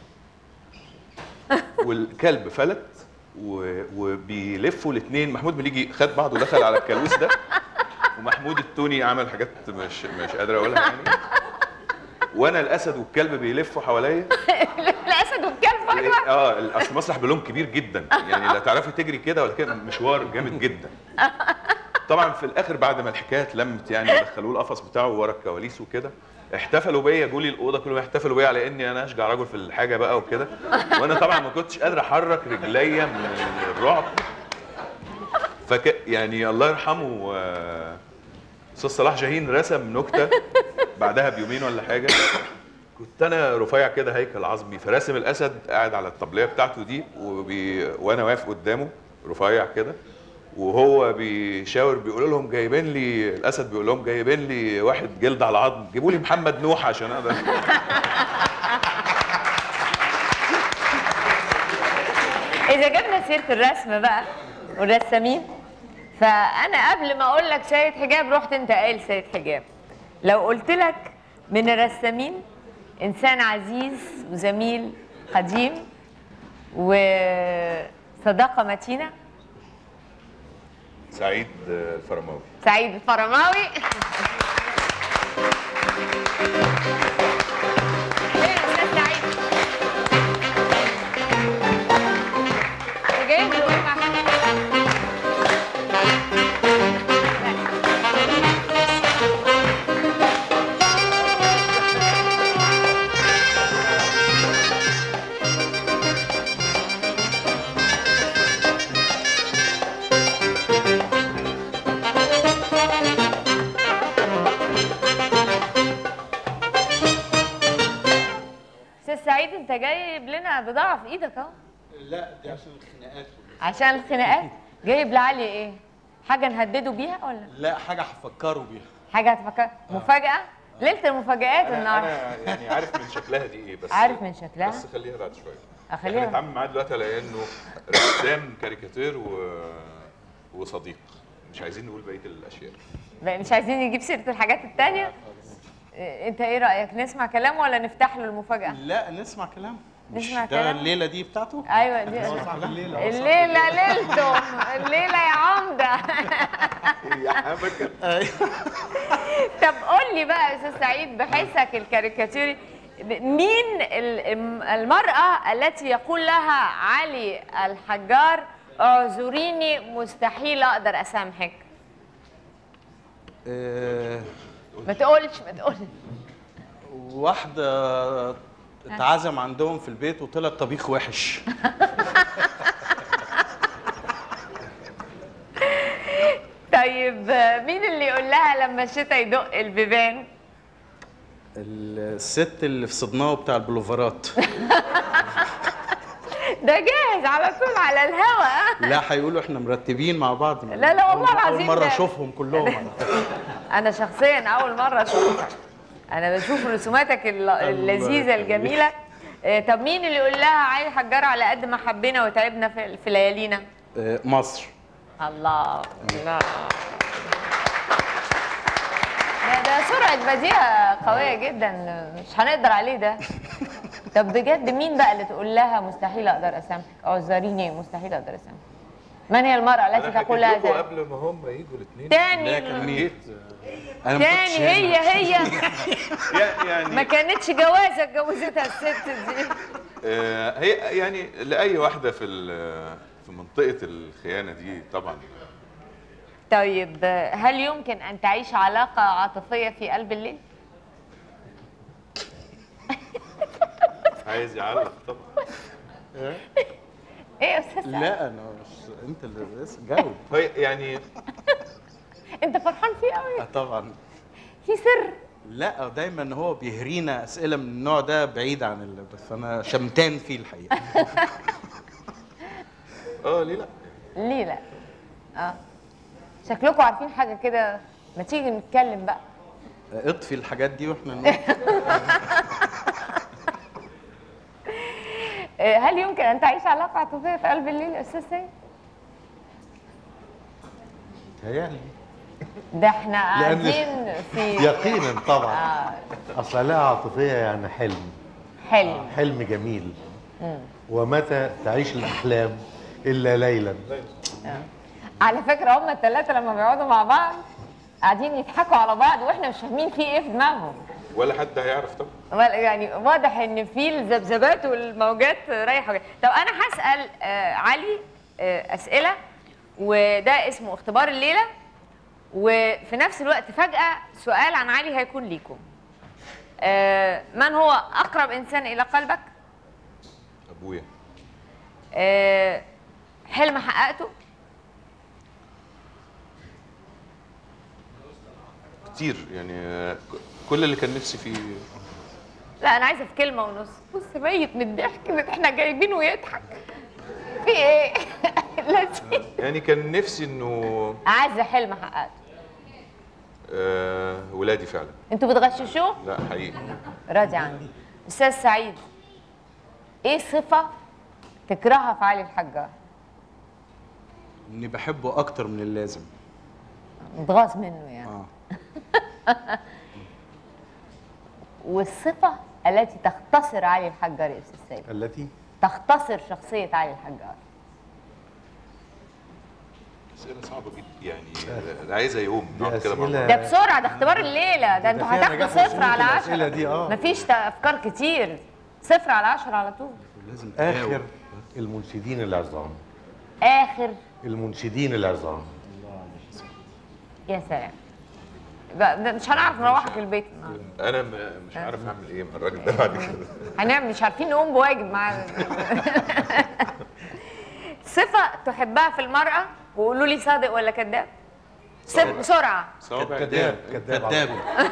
والكلب فلت و... وبيلفوا الاثنين محمود مليجي خد بعضه دخل على الكالوس ده ومحمود التوني عمل حاجات مش مش قادر اقولها يعني وانا الاسد والكلب بيلفوا حواليا
الاسد والكلب برضه
اه اصل المسرح بلون كبير جدا يعني لا تعرفي تجري كده ولا كده مشوار جامد جدا طبعا في الاخر بعد ما الحكايه اتلمت يعني دخلوه القفص بتاعه ورا الكواليس وكده احتفلوا بيا جولي الاوضه كلهم احتفلوا بيا على اني انا اشجع رجل في الحاجه بقى وكده وانا طبعا ما كنتش قادر احرك رجليا من الرعب فك يعني الله يرحمه آه، استاذ صلاح جاهين رسم نكته بعدها بيومين ولا حاجه كنت انا رفيع كده هيكل عظمي فراسم الاسد قاعد على الطبليه بتاعته دي وبي... وانا واقف قدامه رفيع كده وهو بيشاور بيقول لهم جايبين لي الاسد بيقول لهم جايبين لي واحد جلد على عظم جيبوا لي محمد نوح عشان اقدر
اذا جبنا سيره الرسم بقى والرسامين فانا قبل ما اقول لك سيد حجاب رحت انت قايل سيد حجاب لو قلت لك من الرسامين انسان عزيز وزميل قديم وصداقه متينه
سعيد آه، الفرماوي
سعيد الفرماوي فين أستاذ سعيد؟ أنت جايب له إيه معاك؟ أستاذ سعيد أنت جايب لنا بضاعة في إيدك أهو
لا دي عشان الخناقات
عشان الخناقات جايب لعلي إيه؟ حاجة نهدده بيها ولا؟
لا حاجه هفكروا بيها
حاجة هتفكر مفاجأة؟ ليلة المفاجآت النهارده
انا يعني عارف من شكلها دي ايه بس
عارف من شكلها؟
بس خليها بعد شويه
أخليها
احنا نتعامل معاه دلوقتي على انه رسام كاريكاتير و... وصديق مش عايزين نقول بقيه الاشياء
بقى مش عايزين نجيب سيرة الحاجات التانية إيه، انت ايه رأيك نسمع كلامه ولا نفتح له المفاجأة
لا نسمع كلام
نسمع
ده
كلام
الليله دي بتاعته
ايوه دي الليله ليلته الليله يا عمده طب قول لي بقى يا استاذ سعيد بحيثك الكاريكاتيري مين ال- المرأة التي يقول لها علي الحجار اعذريني مستحيل اقدر اسامحك
آه،
ما تقولش ما تقولش
واحده اتعزم عندهم في البيت وطلع طبيخ وحش
طيب آه، مين اللي يقول لها لما الشتا يدق البيبان
الست اللي في صدناه بتاع البلوفرات
ده جاهز على طول على الهوا
لا هيقولوا احنا مرتبين مع بعض
لا، لا، والله
اول
العظيم
مره
ده-
اشوفهم كلهم على فكرة.
انا شخصيا اول مره اشوفك انا بشوف رسوماتك الل- اللذيذه الجميله آه، طب مين اللي يقول لها علي حجار على قد ما حبينا وتعبنا في في ليالينا
آه، مصر
الله الله ده ده سرعه بديهه قويه جدا مش هنقدر عليه ده طب بجد مين بقى اللي تقول لها مستحيل اقدر اسامحك اعذريني مستحيل اقدر اسامحك من هي المرأة التي تقول لها ذلك؟
قبل ما هم يجوا الاثنين
تاني
لا كان مين انا ما كنتش
تاني هي
هنا.
هي ما
يعني
كانتش جوازه اتجوزتها الست دي
آه، هي يعني لاي واحده في ال- في منطقه الخيانه دي طبعا
طيب هل يمكن ان تعيش علاقه عاطفيه في قلب الليل؟
عايز يعلق طبعا
ايه يا استاذ سعد؟
لا انا مش انت اللي لسه جاوب
هي يعني
انت فرحان فيه قوي
آه، طبعا
في سر
لا دايما هو بيهرينا اسئله من النوع ده بعيد عن ال... فانا شمتان فيه الحقيقه
اه ليه لا
ليه لا؟ اه شكلكم عارفين حاجه كده ما تيجي نتكلم بقى
اطفي الحاجات دي واحنا نقول.
آه، هل يمكن ان تعيش علاقه عاطفيه في قلب الليل يا استاذ سيد؟
تهيألي
ده احنا
لأن-
قاعدين في
يقينا طبعا
آه
اصل لها عاطفيه يعني حلم
حلم
حلم جميل ومتى تعيش الاحلام الا ليلا
على فكره هم الثلاثه لما بيقعدوا مع بعض قاعدين يضحكوا على بعض واحنا مش فاهمين في ايه في دماغهم
ولا حد هيعرف طبعا
ولا- يعني واضح ان في الذبذبات والموجات رايحه وجايه طب انا هسال آه علي آه اسئله وده اسمه اختبار الليله وفي نفس الوقت فجاه سؤال عن علي هيكون ليكم آه من هو اقرب انسان الى قلبك
ابويا
آه حلم حققته
كتير يعني آه، ك- كل اللي كان نفسي فيه
لا انا عايزه في كلمه ونص بص ميت من الضحك ده احنا جايبينه يضحك في ايه لذيذ
يعني كان نفسي انه
اعز حلم حققته
آه ولادي فعلا
انتوا بتغششوه
لا حقيقي
راضي عني استاذ سعيد ايه صفه تكرهها في علي الحجار
اني بحبه اكتر من اللازم
متغاظ منه يعني
اه
والصفه التي تختصر علي الحجار يا استاذ سيد
التي
تختصر شخصيه علي الحجار
اسئله صعبه جدا يعني آه، عايزه يوم
دي
نقعد كده مع
أسئلة-
بعض.
ده بسرعه ده اختبار الليله ده انتوا
فيها
هتاخدوا
نجاح
صفر
وسقوط
على
الأسئلة
عشرة
دي، آه.
مفيش تا- افكار كتير صفر على عشرة على طول
لازم
اخر
تجاوب.
المنشدين العظام
اخر
المنشدين العظام
يا سلام بقى- ده مش هنعرف نروحك البيت النهارده
انا م- مش عارف اعمل ايه مع الراجل ده بعد كده
هنعمل مش عارفين نقوم بواجب معاه صفة تحبها في المرأة وقولوا لي صادق ولا كذاب صف بسرعة
صوابع
كذاب
إيديها.
كذاب
كذاب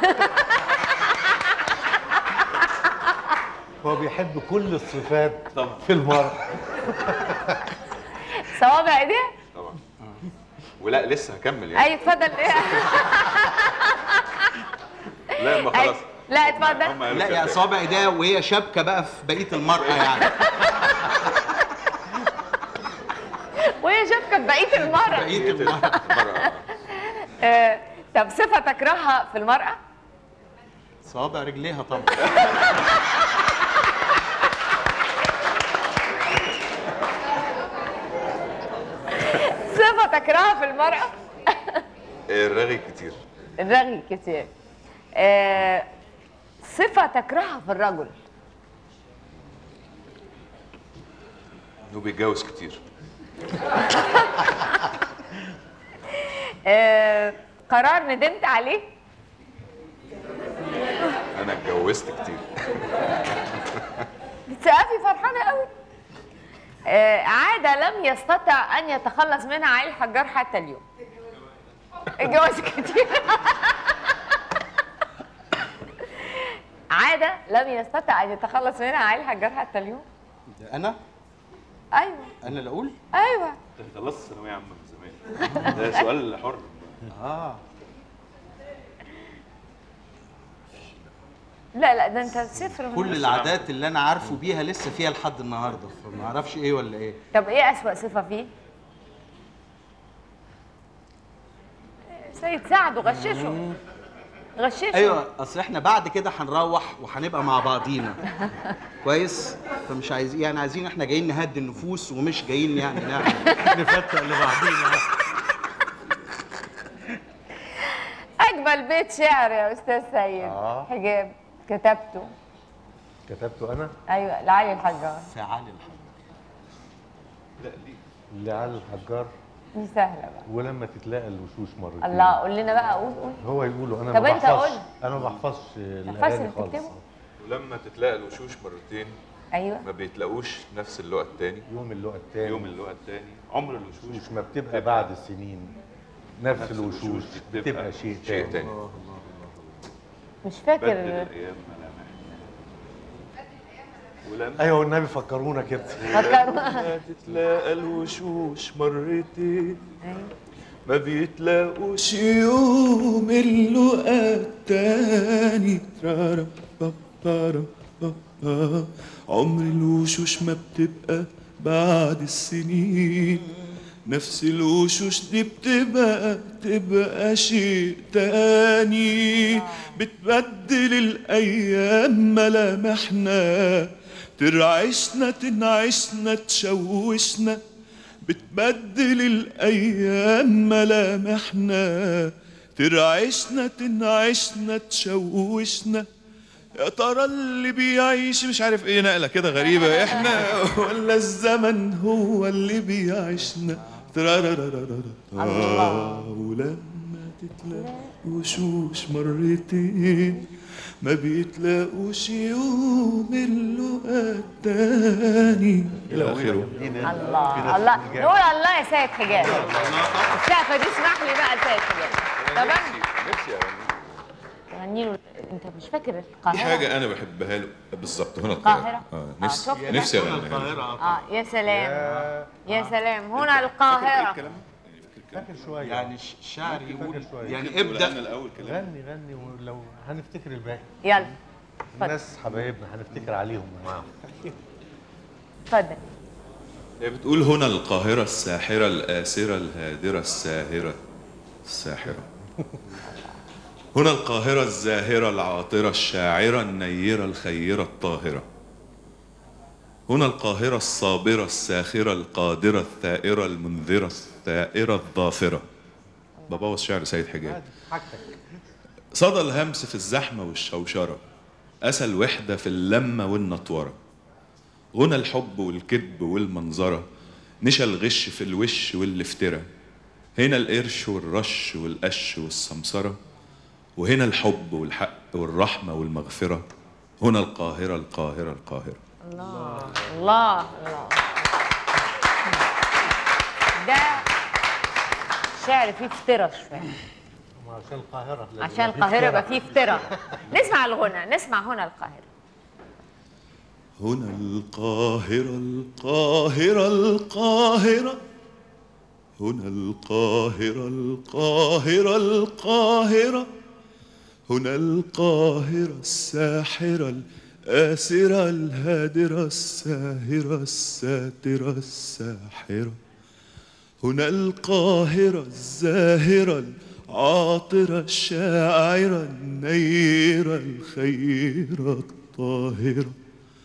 هو بيحب كل الصفات
طبعا.
في المرأة
صوابع ايديها
طبعا ولا لسه هكمل يعني
اي اتفضل
لا ما
أي-
خلاص
لا
هم
اتفضل
قالوا
لا
كده.
يا اصابع ايديها وهي شابكه بقى في بقيه المرأة يعني
وهي شافكة بقية المرأة
بقيه المرأة
مرة
آه، طب صفة تكرهها في المرأة
صوابع رجليها طبعا
تكرهها في المرأة
الرغي كتير
الرغي كتير آه صفة تكرهها في الرجل
انه بيتجوز كتير
آه قرار ندمت عليه
انا اتجوزت كتير
بتسقفي فرحانة قوي آه عادة لم يستطع أن يتخلص منها علي الحجار حتى اليوم اتجوز كتير عادة لم يستطع أن يتخلص منها علي الحجار حتى اليوم
ده انا
أيوه
انا اللي اقول
أيوه
انت خلصت ثانويه عامه من زمان ده سؤال حر
اه
لا لا ده أنت صفر من
كل
عشرة.
العادات اللي انا عارفه بيها لسه فيها لحد النهارده فما اعرفش ايه ولا ايه
طب إيه أسوأ صفة فيه؟ سيد سعد غششه غششه
ايوه اصل احنا بعد كده هنروح وهنبقى مع بعضينا كويس فمش عايزين يعني عايزين احنا جايين نهدي النفوس ومش جايين يعني نعمل
نفتق لبعضينا
أجمل بيت شعر يا أستاذ سيد
آه.
حجاب كتبته
كتبته انا
أيوه لعلي الحجار
فعال الحب
لعلي الحجار
دي سهلة بقى
ولما تتلاقى الوشوش مرتين
الله قول لنا بقى قول قول
هو يقولوا انا
طب
ما
أنت
بحفظش
قول.
انا ما بحفظش
اللي
الاغاني خالص
بتكتبه؟
ولما تتلاقى الوشوش مرتين
أيوه
ما بيتلاقوش نفس اللقاء التاني
يوم اللقاء التاني
يوم اللقاء الثاني عمر الوشوش
مش ما بتبقى بعد السنين نفس
نفس
الوشوش
الوشوش بتبقى
بتبقى شيء
شيء
تاني
تاني
مش
بدل
فاكر
الايام ملامح ولما
ايوه والنبي فكرونا كده
فكروا
تتلاقى الوشوش مرتين ما بيتلاقوش يوم اللقاء التاني ترارا با بارا با با. عمر الوشوش ما بتبقى بعد السنين نفس الوشوش دي بتبقى تبقى شيء تاني بتبدل الأيام ملامحنا ترعشنا تنعشنا تشوشنا بتبدل الأيام ملامحنا ترعشنا تنعشنا تشوشنا يا ترى اللي بيعيش مش عارف ايه نقله كده غريبه احنا ولا الزمن هو اللي بيعيشنا ترارارارارا. ولما تتلاقى وشوش مرتين ما بيتلاقوش يوم اللقاء التاني الى اخره
الله الله نقول الله يا سيد حجاب السقفة دي اسمح لي بقى سيد حجاب طب أنا
نفسي اغني
غني له انت مش فاكر
دي
القاهرة
حاجه انا بحبها له بالظبط هنا
القاهرة؟
القاهره اه
آه،
نفسي
شفت بقى؟
نفسي اغنيها له.
القاهره
اه يا سلام يا سلام هنا القاهرة
فاكر شويه
يعني ش- الشعر يقول
فاكر شوية.
يعني
ولا انا
ابدا
الاول كلام
غني غني ولو هنفتكر الباقي
يلا اتفضل
الناس حبايبنا هنفتكر عليهم ومعاهم
اتفضل
هي بتقول هنا القاهرة الساحرة الآسرة الهادرة الساهرة الساحرة هنا القاهرة الزاهرة العاطرة الشاعرة النيرة الخيرة الطاهرة هنا القاهرة الصابرة الساخرة القادرة الثائرة المنذرة الثائرة الظافرة ببوظ شعر سيد حجاب صدى الهمس في الزحمة والشوشرة أسى الوحدة في اللمة والنطورة غنى الحب والكذب والمنظرة نشا الغش في الوش والافتراء هنا القرش والرش والقش والسمسرة وهنا الحب والحق والرحمة والمغفرة هنا القاهرة القاهرة القاهرة
الله الله ده شعر فيه افتراء شوية
عشان القاهره لازم
عشان
يبقى
القاهرة
فيه
يبقى فيه افتراء نسمع الغنى نسمع هنا القاهرة
هنا القاهرة القاهرة القاهرة هنا القاهرة القاهرة القاهرة هنا القاهرة الساحرة الآسرة الهادرة الساهرة الساترة الساحرة هنا القاهرة الزاهرة العاطرة الشاعرة النيرة الخيرة الطاهرة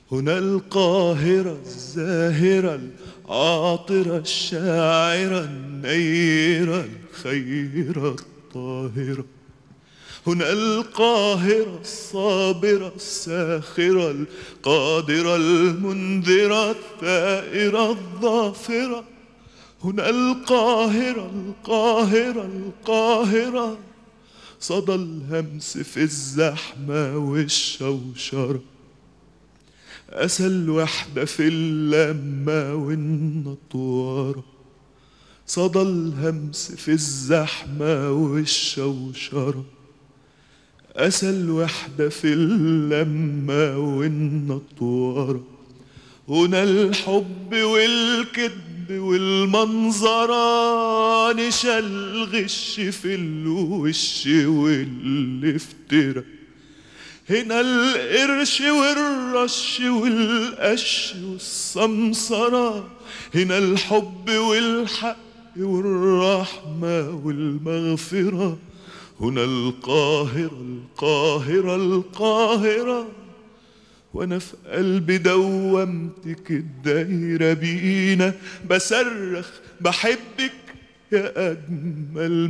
هنا القاهرة الزاهرة العاطرة الشاعرة النيرة الخيرة الطاهرة هنا القاهرة الصابرة الساخرة القادرة المنذرة الثائرة الظافرة هنا القاهرة القاهرة القاهرة صدى الهمس في الزحمة والشوشرة أسى الوحدة في اللمة والنطورة صدى الهمس في الزحمة والشوشرة أسى الوحدة في اللمة والنطورة هنا الحب والكذب والمنظرة نشا الغش في الوش والافتراء هنا القرش والرش والقش والسمسرة هنا الحب والحق والرحمة والمغفرة هنا القاهرة القاهرة القاهرة وانا في قلبي دومتك الدايرة بينا بصرخ بحبك يا أجمل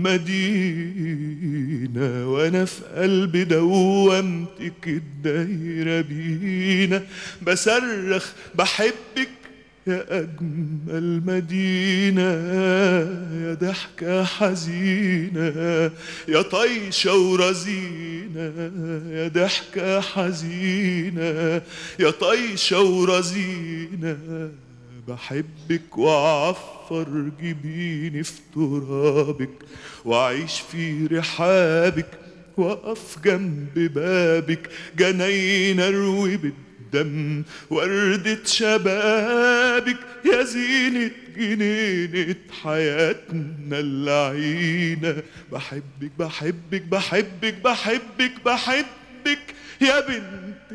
مدينة وأنا في قلبي دومتك الدايرة بينا بصرخ بحبك يا أجمل مدينة يا ضحكة حزينة يا طيشة ورزينة يا ضحكة حزينة يا طيشة ورزينة بحبك وأعفر جبيني في ترابك وأعيش في رحابك وأقف جنب بابك جناين أروي بالدم وردة شبابك يا زينة جنينة حياتنا اللعينة بحبك بحبك بحبك بحبك بحبك يا بنت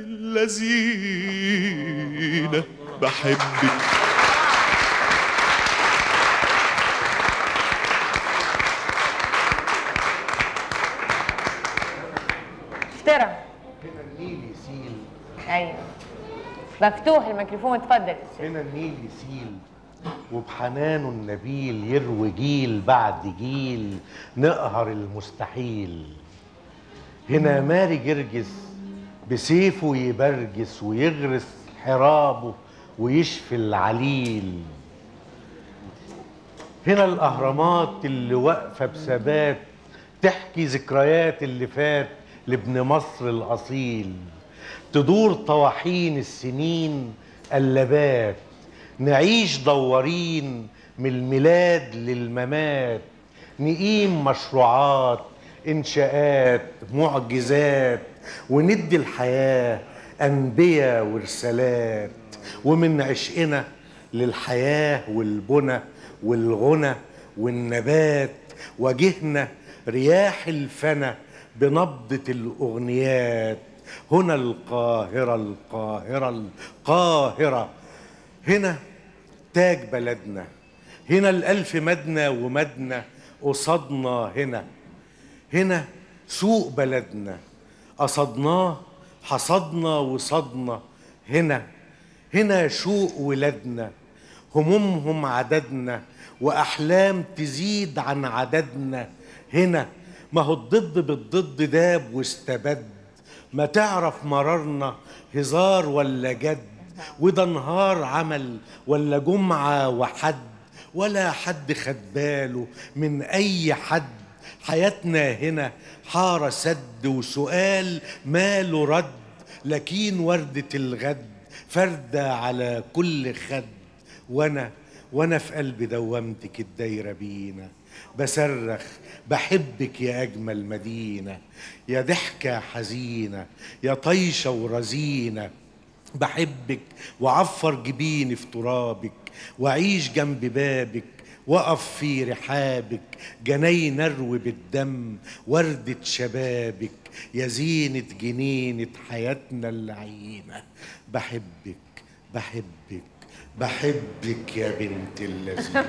اللذينة بحبك
افترى
هنا النيل يسيل
ايوه مفتوح الميكروفون اتفضل يا أستاذ.
هنا النيل يسيل وبحنانه النبيل يروي جيل بعد جيل نقهر المستحيل هنا ماري جرجس بسيفه يبرجس ويغرس حرابه ويشفي العليل هنا الأهرامات اللي واقفة بثبات تحكي ذكريات اللي فات لابن مصر الأصيل تدور طواحين السنين قلبات نعيش دوارين من الميلاد للممات نقيم مشروعات انشاءات معجزات وندي الحياه انبياء ورسالات ومن عشقنا للحياه والبنى والغنى والنبات واجهنا رياح الفنا بنبضه الاغنيات هنا القاهره القاهره القاهره هنا تاج بلدنا هنا الألف مدنى ومدنى قصادنا هنا هنا سوق بلدنا قصدناه حصدنا وصدنا هنا هنا شوق ولادنا همومهم عددنا وأحلام تزيد عن عددنا هنا ما هو الضد بالضد داب واستبد ما تعرف مرارنا هزار ولا جد وده نهار عمل ولا جمعة وحد ولا حد خد باله من أي حد حياتنا هنا حارة سد وسؤال ماله رد لكن وردة الغد فردة على كل خد وانا وانا في قلبي دومتك الدايرة بينا بصرخ بحبك يا أجمل مدينة يا ضحكة حزينة يا طيشة ورزينة بحبك وعفر جبيني في ترابك وأعيش جنب بابك وقف في رحابك جناين اروي بالدم وردة شبابك يا زينة جنينة حياتنا اللعينة بحبك بحبك بحبك يا بنت اللذيذ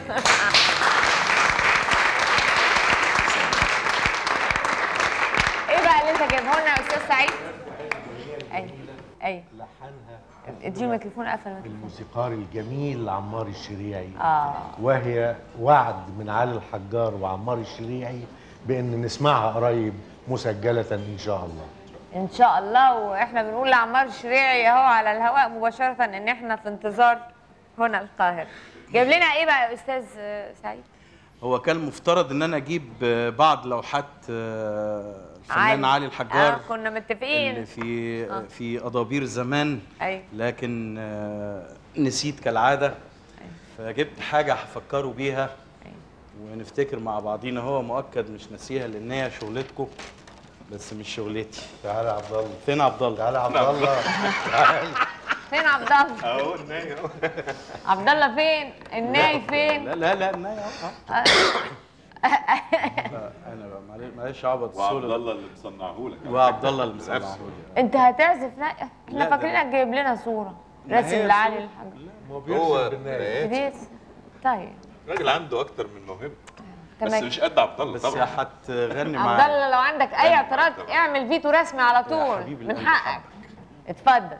ايه بقى اللي انت جايبه لنا يا استاذ سعيد؟ ايوه ايوه
لحنها
اديله الميكروفون قفل الميكروفون.
الموسيقار الجميل عمار الشريعي
اه
وهي وعد من علي الحجار وعمار الشريعي بان نسمعها قريب مسجله ان شاء الله
ان شاء الله واحنا بنقول لعمار الشريعي اهو على الهواء مباشره ان احنا في انتظار هنا القاهره جايب لنا ايه بقى يا استاذ آه، سعيد
هو كان مفترض ان انا اجيب آه، بعض لوحات آه، الفنان علي الحجار
اه كنا متفقين
اللي في
آه.
في اضابير زمان
ايوه
لكن آه، نسيت كالعاده فجبت حاجه هفكروا بيها ونفتكر مع بعضينا هو مؤكد مش ناسيها لان هي شغلتكم بس مش شغلتي
تعالى يا عبد الله
فين عبد الله
تعالى يا عبد الله
فين عبد الله
اهو الناي اهو
عبد الله فين الناي فين
لا لا لا الناي اهو
آه.
لا، انا بقى معلش معلش عبد
وعبد
الصوره
الله اللي مصنعه لك
وعبد الله اللي مصنعه
نفسه.
لي
انت هتعزف لا احنا
لا،
فاكرينك جايب لنا صوره
ما هي
رسم لعلي
صورة-
الحجر
هو
هو
بيرسم بالناي
مرايات.
كبير طيب
راجل عنده اكتر من موهبه بس
تمام
مش قد عبد الله
بس
طبعا
هتغني
عبد
معايا
الله لو عندك اي اعتراض اعمل فيتو رسمي على طول
حبيبي
من
القلب
حقك اتفضل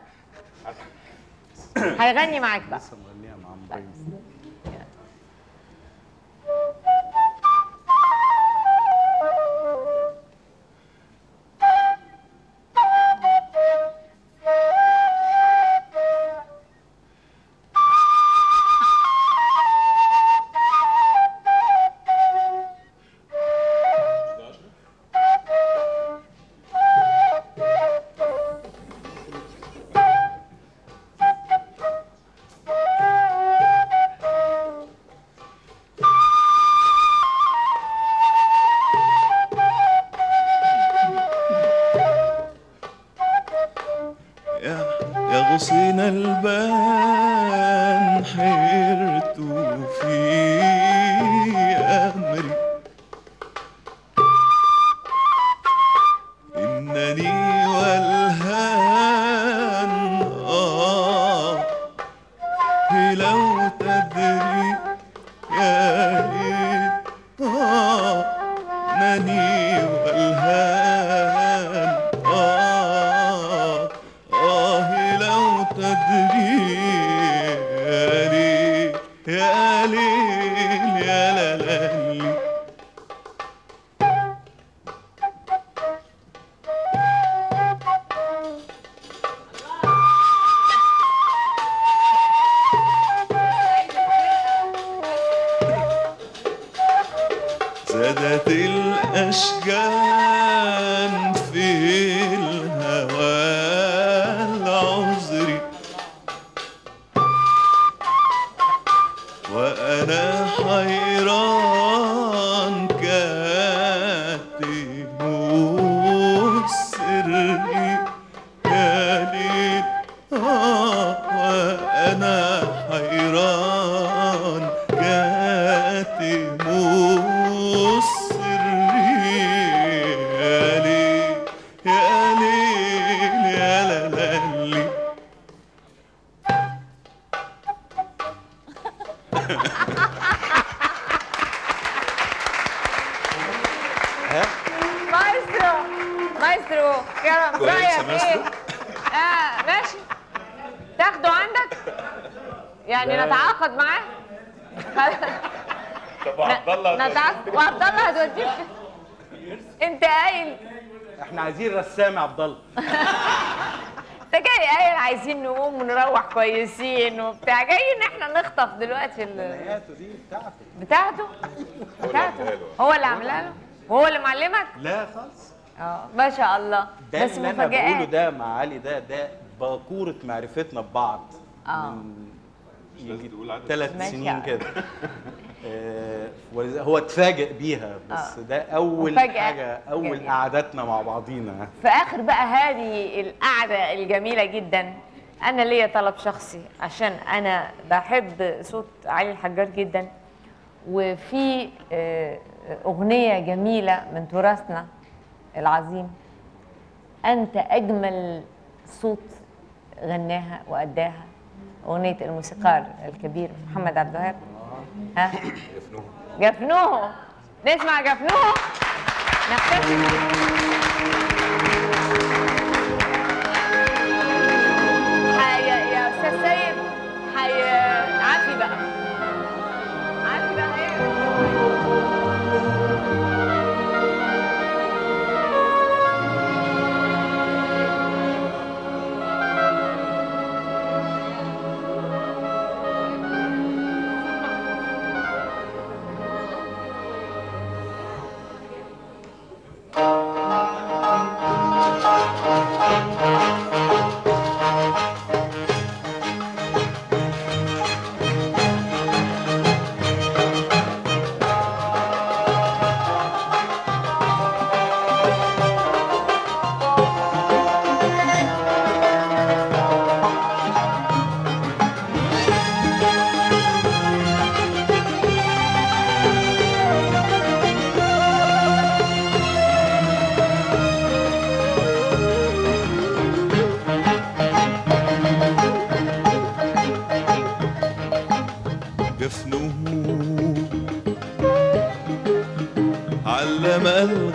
هيغني معاك بقى
لسه مغنيها مع مبين
يا يا غصين البان حيرت في أمري إنني والهان آه لو تدري يا ليت آه إنني والهان آه آه لو تدري يا ليل يا ليل يا لا لا لي زادت الأشجان في الهوى العذري وأنا حيران كاتم السر يا ليل آه وأنا حيران كاتم السر يا ليل يا ليل يا لا لا لي
مايسترو مايسترو كرم
كويس يا
رايك
مايسترو.
ايه؟ اه ماشي تاخده عندك؟ يعني نتعاقد معاه؟
طب وعبد الله
نتعاقد وعبد الله هتوديه انت قايل
احنا عايزين رسام يا عبد الله
انت جاي قايل عايزين نقوم ونروح كويسين وبتاع جاي ان احنا نخطف دلوقتي ال-
دي بتاعتك
بتاعته بتاعته هو اللي عاملها له وهو اللي معلمك
لا خالص
اه ما شاء الله
ده
بس
اللي انا بقوله
مفاجآت
ده مع علي ده ده باكوره معرفتنا ببعض
اه
من
لازم تقول عدد
ثلاث
ماشي.
سنين كده آه، ولذا- هو اتفاجئ بيها بس
آه.
ده اول
مفاجأة
حاجه اول
جميلة.
قعداتنا مع بعضينا
في اخر بقى هذه القعده الجميله جدا انا ليا طلب شخصي عشان انا بحب صوت علي الحجار جدا وفي آه، اغنيه جميله من تراثنا العظيم انت اجمل صوت غناها واداها اغنيه الموسيقار الكبير محمد عبد الوهاب ها
يفنوه
جفنوه نسمع جفنوه نختم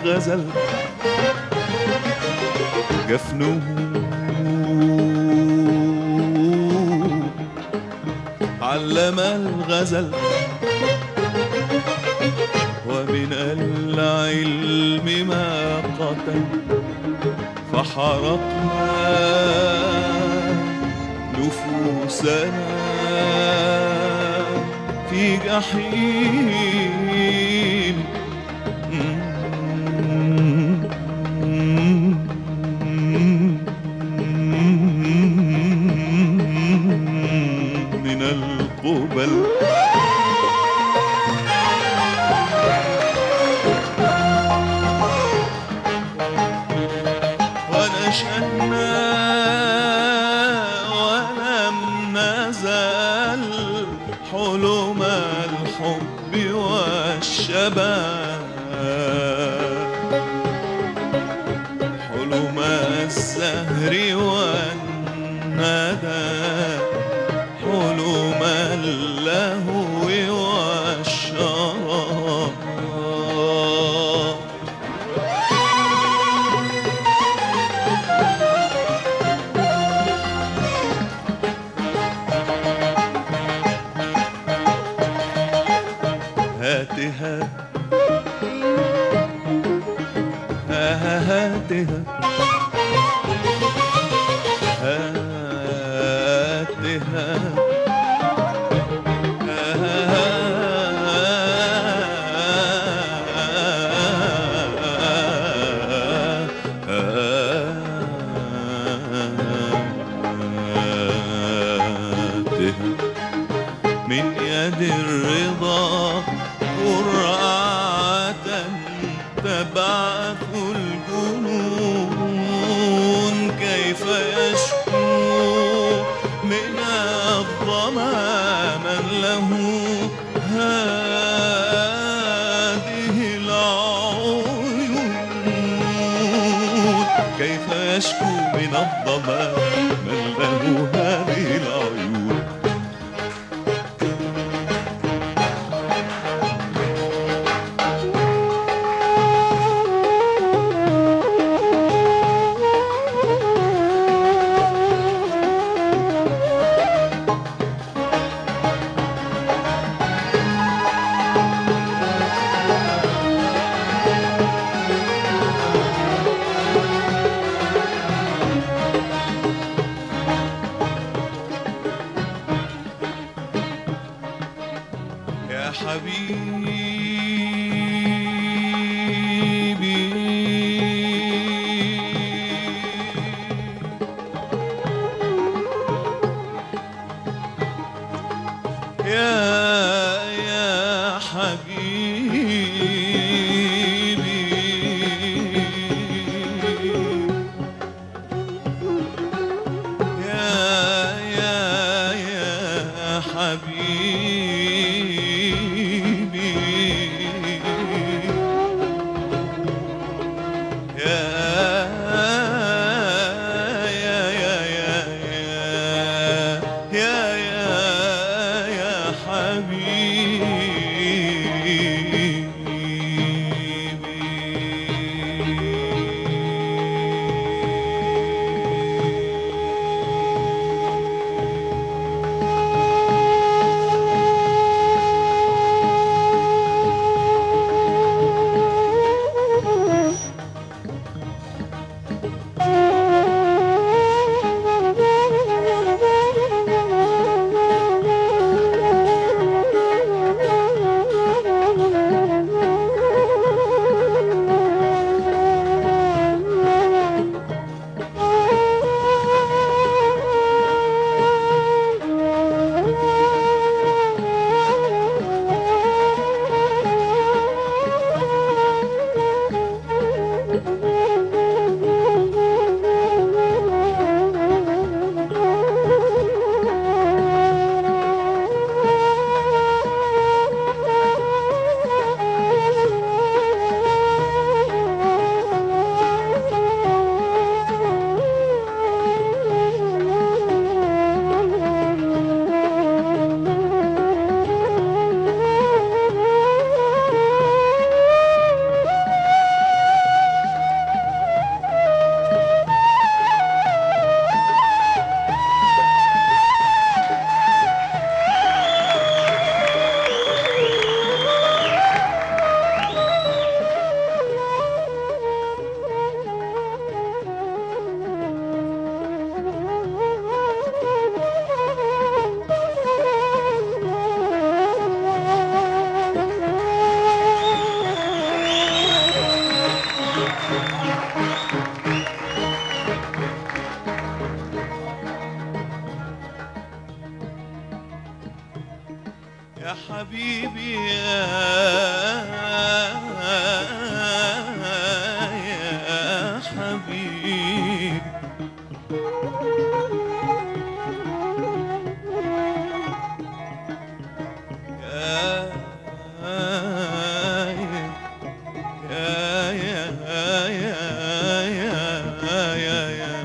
الغزل جفنه علم الغزل ومن العلم ما قتل فحرقنا نفوسنا في جحيم من القبل ونشأنا ولم نزل حلم الحب والشباب حلم الزهر والندى حلم اللهو والشراب هاتها ها ها هاتها هاتها من يد الرضا قرعة تبعث الجنون كيف يشكو من الظما من له هذه العيون كيف يشكو من الظما من له هذه العيون يا حبيبي يا يا حبيبي يا يا يا حبيبي يا يا يا يا يا يا يا يا حبيبي يا يا حبيبي يا يا يا يا يا يا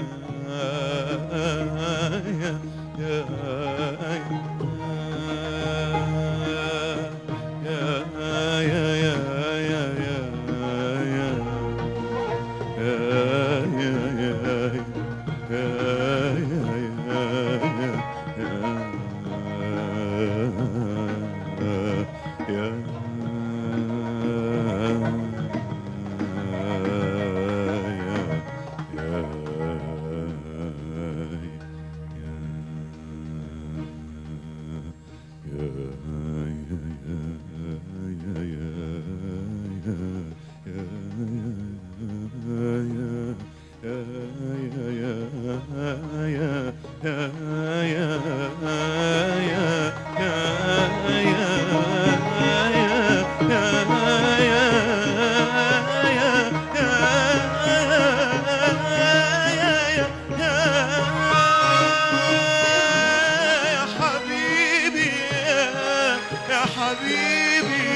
يا حبيبي يا حبيبي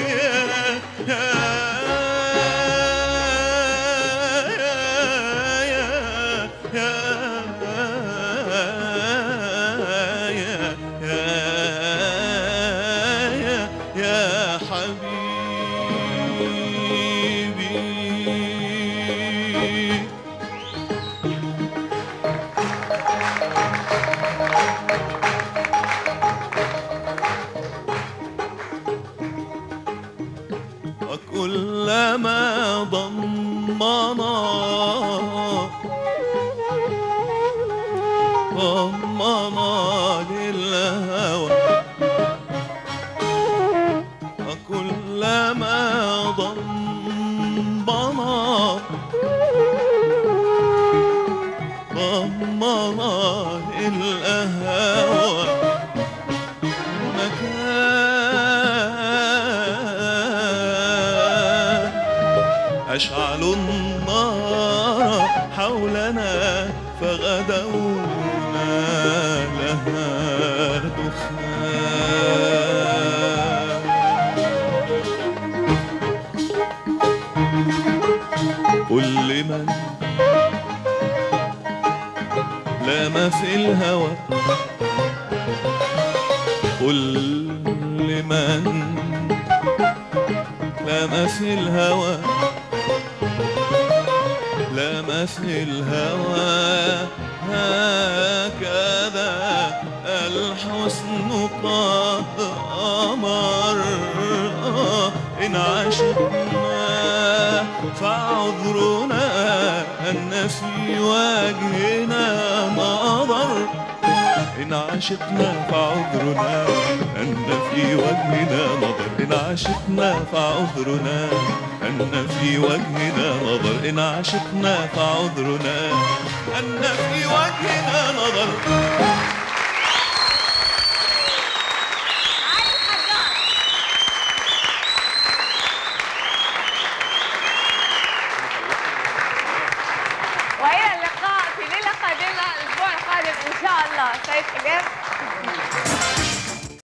يا يا حبيبي وكلما ضمنا ضمنا للهوى وكلما ضمنا ضمنا للهوى مكان أشعل النار حولنا فغدونا لها دخان قل لمن لام في الهوى قل لمن لام في الهوى لام في الهوى هكذا الحسن قد أمر إن عشقنا فعذرنا أن في وجهنا نظر إن عشقنا فعذرنا أن في وجهنا نظر إن عشقنا فعذرنا أن في وجهنا نظر إن عشقنا فعذرنا أن في وجهنا نظر